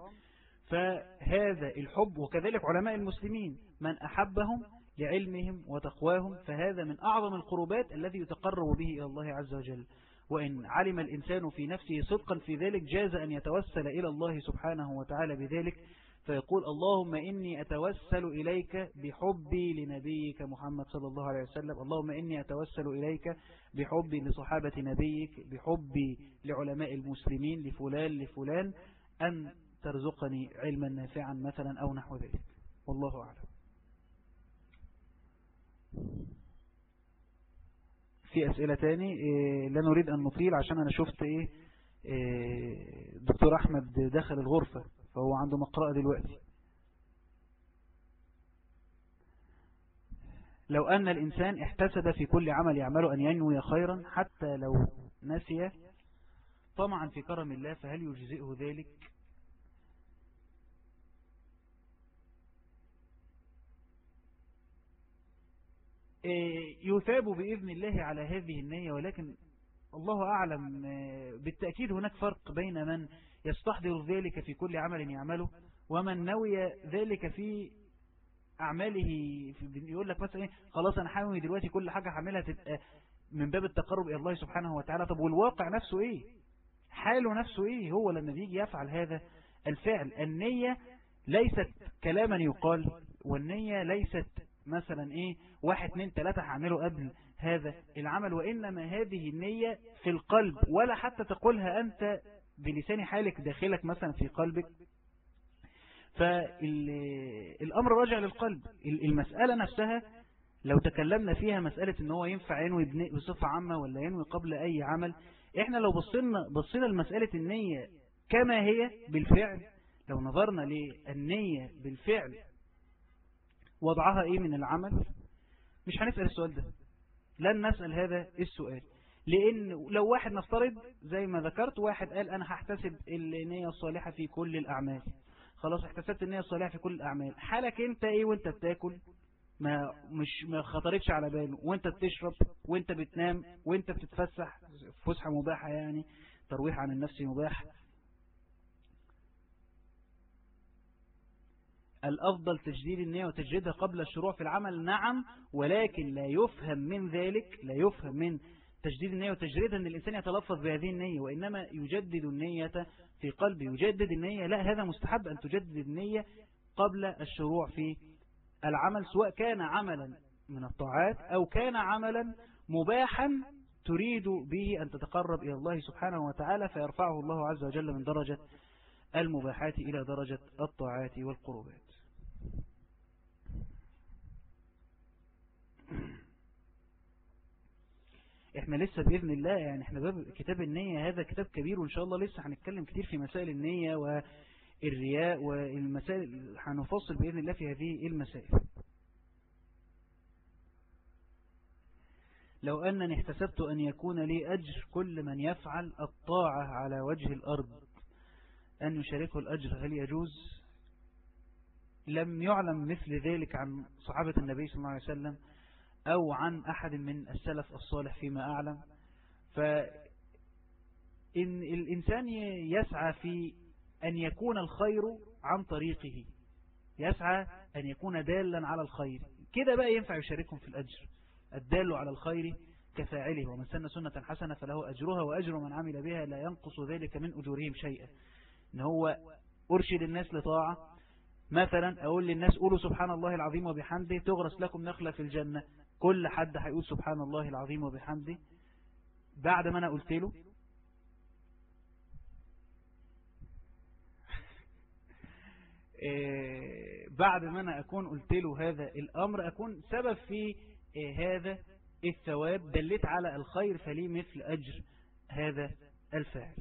فهذا الحب وكذلك علماء المسلمين من أحبهم لعلمهم وتقواهم فهذا من أعظم القربات الذي يتقرب به إلى الله عز وجل وإن علم الإنسان في نفسه صدقا في ذلك جاز أن يتوسل إلى الله سبحانه وتعالى بذلك فيقول اللهم إني أتوسل إليك بحبي لنبيك محمد صلى الله عليه وسلم اللهم إني أتوسل إليك بحبي لصحابة نبيك بحبي لعلماء المسلمين لفلان لفلان أن ترزقني علما نافعا مثلا أو نحو ذلك والله أعلم في أسئلة تاني إيه لا نريد أن نطيل عشان أنا شفت إيه, إيه دكتور أحمد دخل الغرفة فهو عنده مقرأة دلوقتي لو أن الإنسان احتسب في كل عمل يعمله أن ينوي خيرا حتى لو نسي طمعا في كرم الله فهل يجزئه ذلك يثاب بإذن الله على هذه النية ولكن الله أعلم بالتأكيد هناك فرق بين من يستحضر ذلك في كل عمل يعمله ومن نوي ذلك في أعماله يقول لك مثلا إيه خلاص أنا حاوي دلوقتي كل حاجة حاملها تبقى من باب التقرب إلى الله سبحانه وتعالى طب والواقع نفسه إيه حاله نفسه إيه هو لما بيجي يفعل هذا الفعل النية ليست كلاما يقال والنية ليست مثلا إيه واحد اتنين تلاتة هعمله قبل هذا العمل وإنما هذه النية في القلب ولا حتى تقولها أنت بلسان حالك داخلك مثلا في قلبك فالأمر راجع للقلب المسألة نفسها لو تكلمنا فيها مسألة ان هو ينفع ينوي بصفة عامة ولا ينوي قبل أي عمل احنا لو بصينا بصينا لمسألة النية كما هي بالفعل لو نظرنا للنية بالفعل وضعها ايه من العمل مش هنسأل السؤال ده لن نسأل هذا السؤال لأن لو واحد نفترض زي ما ذكرت واحد قال أنا هحتسب النية الصالحة في كل الأعمال خلاص احتسبت النية الصالحة في كل الأعمال حالك انت ايه وانت بتاكل ما مش ما خطرتش على باله وانت بتشرب وانت بتنام وانت بتتفسح فسحة مباحة يعني ترويح عن النفس مباح الأفضل تجديد النية وتجديدها قبل الشروع في العمل نعم ولكن لا يفهم من ذلك لا يفهم من تجديد النية وتجريدها أن الإنسان يتلفظ بهذه النية وإنما يجدد النية في قلبه يجدد النية لا هذا مستحب أن تجدد النية قبل الشروع في العمل سواء كان عملا من الطاعات أو كان عملا مباحا تريد به أن تتقرب إلى الله سبحانه وتعالى فيرفعه الله عز وجل من درجة المباحات إلى درجة الطاعات والقربات احنا لسه بإذن الله يعني احنا باب كتاب النية هذا كتاب كبير وان شاء الله لسه هنتكلم كتير في مسائل النية والرياء والمسائل هنفصل بإذن الله في هذه المسائل لو أنني احتسبت أن يكون لي أجر كل من يفعل الطاعة على وجه الأرض أن يشاركه الأجر هل يجوز لم يعلم مثل ذلك عن صحابة النبي صلى الله عليه وسلم أو عن أحد من السلف الصالح فيما أعلم فإن الإنسان يسعى في أن يكون الخير عن طريقه يسعى أن يكون دالا على الخير كده بقى ينفع يشاركهم في الأجر الدال على الخير كفاعله ومن سن سنة حسنة فله أجرها وأجر من عمل بها لا ينقص ذلك من أجورهم شيئا إن هو أرشد الناس لطاعة مثلا أقول للناس قولوا سبحان الله العظيم وبحمده تغرس لكم نخلة في الجنة كل حد هيقول سبحان الله العظيم وبحمده بعد ما أنا قلت له إيه، بعد ما أنا أكون قلت له هذا الأمر أكون سبب في إيه، هذا الثواب دلت على الخير فلي مثل أجر هذا الفاعل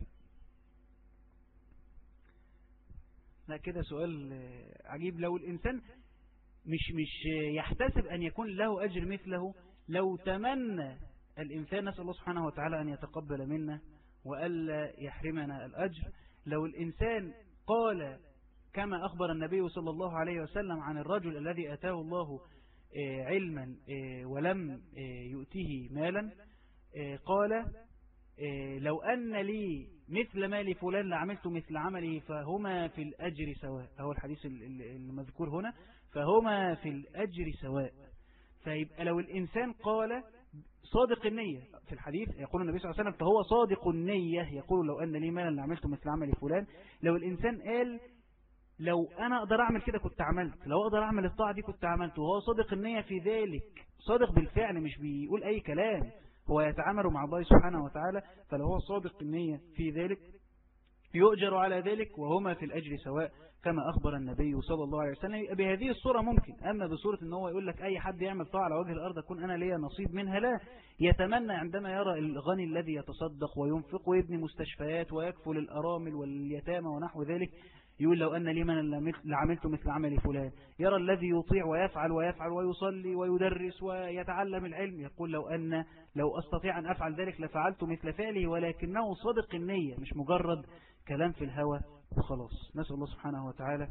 لا كده سؤال عجيب لو الإنسان مش مش يحتسب أن يكون له أجر مثله لو تمنى الإنسان نسأل الله سبحانه وتعالى أن يتقبل منا وألا يحرمنا الأجر لو الإنسان قال كما أخبر النبي صلى الله عليه وسلم عن الرجل الذي أتاه الله آه، علما آه، ولم آه، يؤتيه مالا قال لو أن لي مثل مال فلان لعملت مثل عمله فهما في الأجر سواء هو الحديث المذكور هنا فهما في الأجر سواء فيبقى لو الإنسان قال صادق النية في الحديث يقول النبي صلى الله عليه وسلم فهو صادق النية يقول لو أن لي مالا لعملت مثل عمل فلان لو الإنسان قال لو أنا أقدر أعمل كده كنت عملت لو أقدر أعمل الطاعة دي كنت عملت وهو صادق النية في ذلك صادق بالفعل مش بيقول أي كلام هو يتعامل مع الله سبحانه وتعالى فلو هو صادق النية في ذلك يؤجر على ذلك وهما في الأجر سواء كما أخبر النبي صلى الله عليه وسلم بهذه الصورة ممكن أما بصورة أنه هو يقول لك أي حد يعمل طاعة على وجه الأرض أكون أنا ليا نصيب منها لا يتمنى عندما يرى الغني الذي يتصدق وينفق ويبني مستشفيات ويكفل الأرامل واليتامى ونحو ذلك يقول لو أن لي من لعملت مثل عمل فلان يرى الذي يطيع ويفعل ويفعل ويصلي ويدرس ويتعلم العلم يقول لو أن لو أستطيع أن أفعل ذلك لفعلت مثل فعله ولكنه صدق النية مش مجرد كلام في الهوى وخلاص نسأل الله سبحانه وتعالى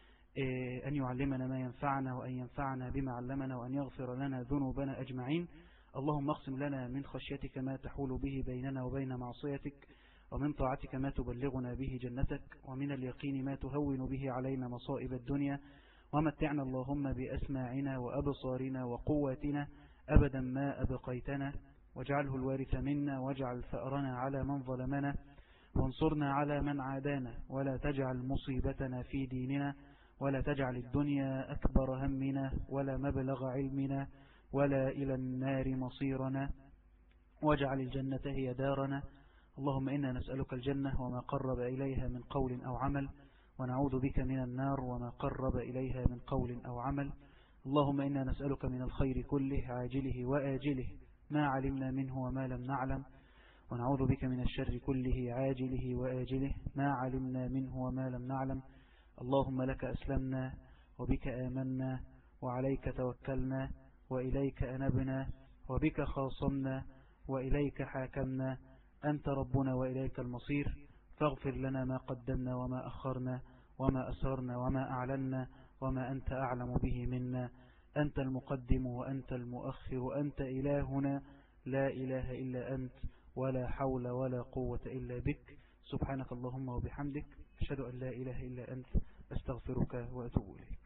آه، أن يعلمنا ما ينفعنا وأن ينفعنا بما علمنا وأن يغفر لنا ذنوبنا أجمعين اللهم اقسم لنا من خشيتك ما تحول به بيننا وبين معصيتك ومن طاعتك ما تبلغنا به جنتك ومن اليقين ما تهون به علينا مصائب الدنيا ومتعنا اللهم بأسماعنا وأبصارنا وقواتنا أبدا ما أبقيتنا واجعله الوارث منا واجعل فأرنا على من ظلمنا وانصرنا على من عادانا ولا تجعل مصيبتنا في ديننا ولا تجعل الدنيا أكبر همنا ولا مبلغ علمنا ولا إلى النار مصيرنا واجعل الجنة هي دارنا اللهم إنا نسألك الجنة وما قرب إليها من قول أو عمل ونعوذ بك من النار وما قرب إليها من قول أو عمل اللهم إنا نسألك من الخير كله عاجله وآجله ما علمنا منه وما لم نعلم ونعوذ بك من الشر كله عاجله وآجله ما علمنا منه وما لم نعلم اللهم لك أسلمنا وبك آمنا وعليك توكلنا وإليك أنبنا وبك خاصمنا وإليك حاكمنا أنت ربنا وإليك المصير فاغفر لنا ما قدمنا وما أخرنا وما أسررنا وما أعلنا وما أنت أعلم به منا أنت المقدم وأنت المؤخر وأنت إلهنا لا إله إلا أنت ولا حول ولا قوة إلا بك سبحانك اللهم وبحمدك أشهد أن لا إله إلا أنت أستغفرك وأتوب إليك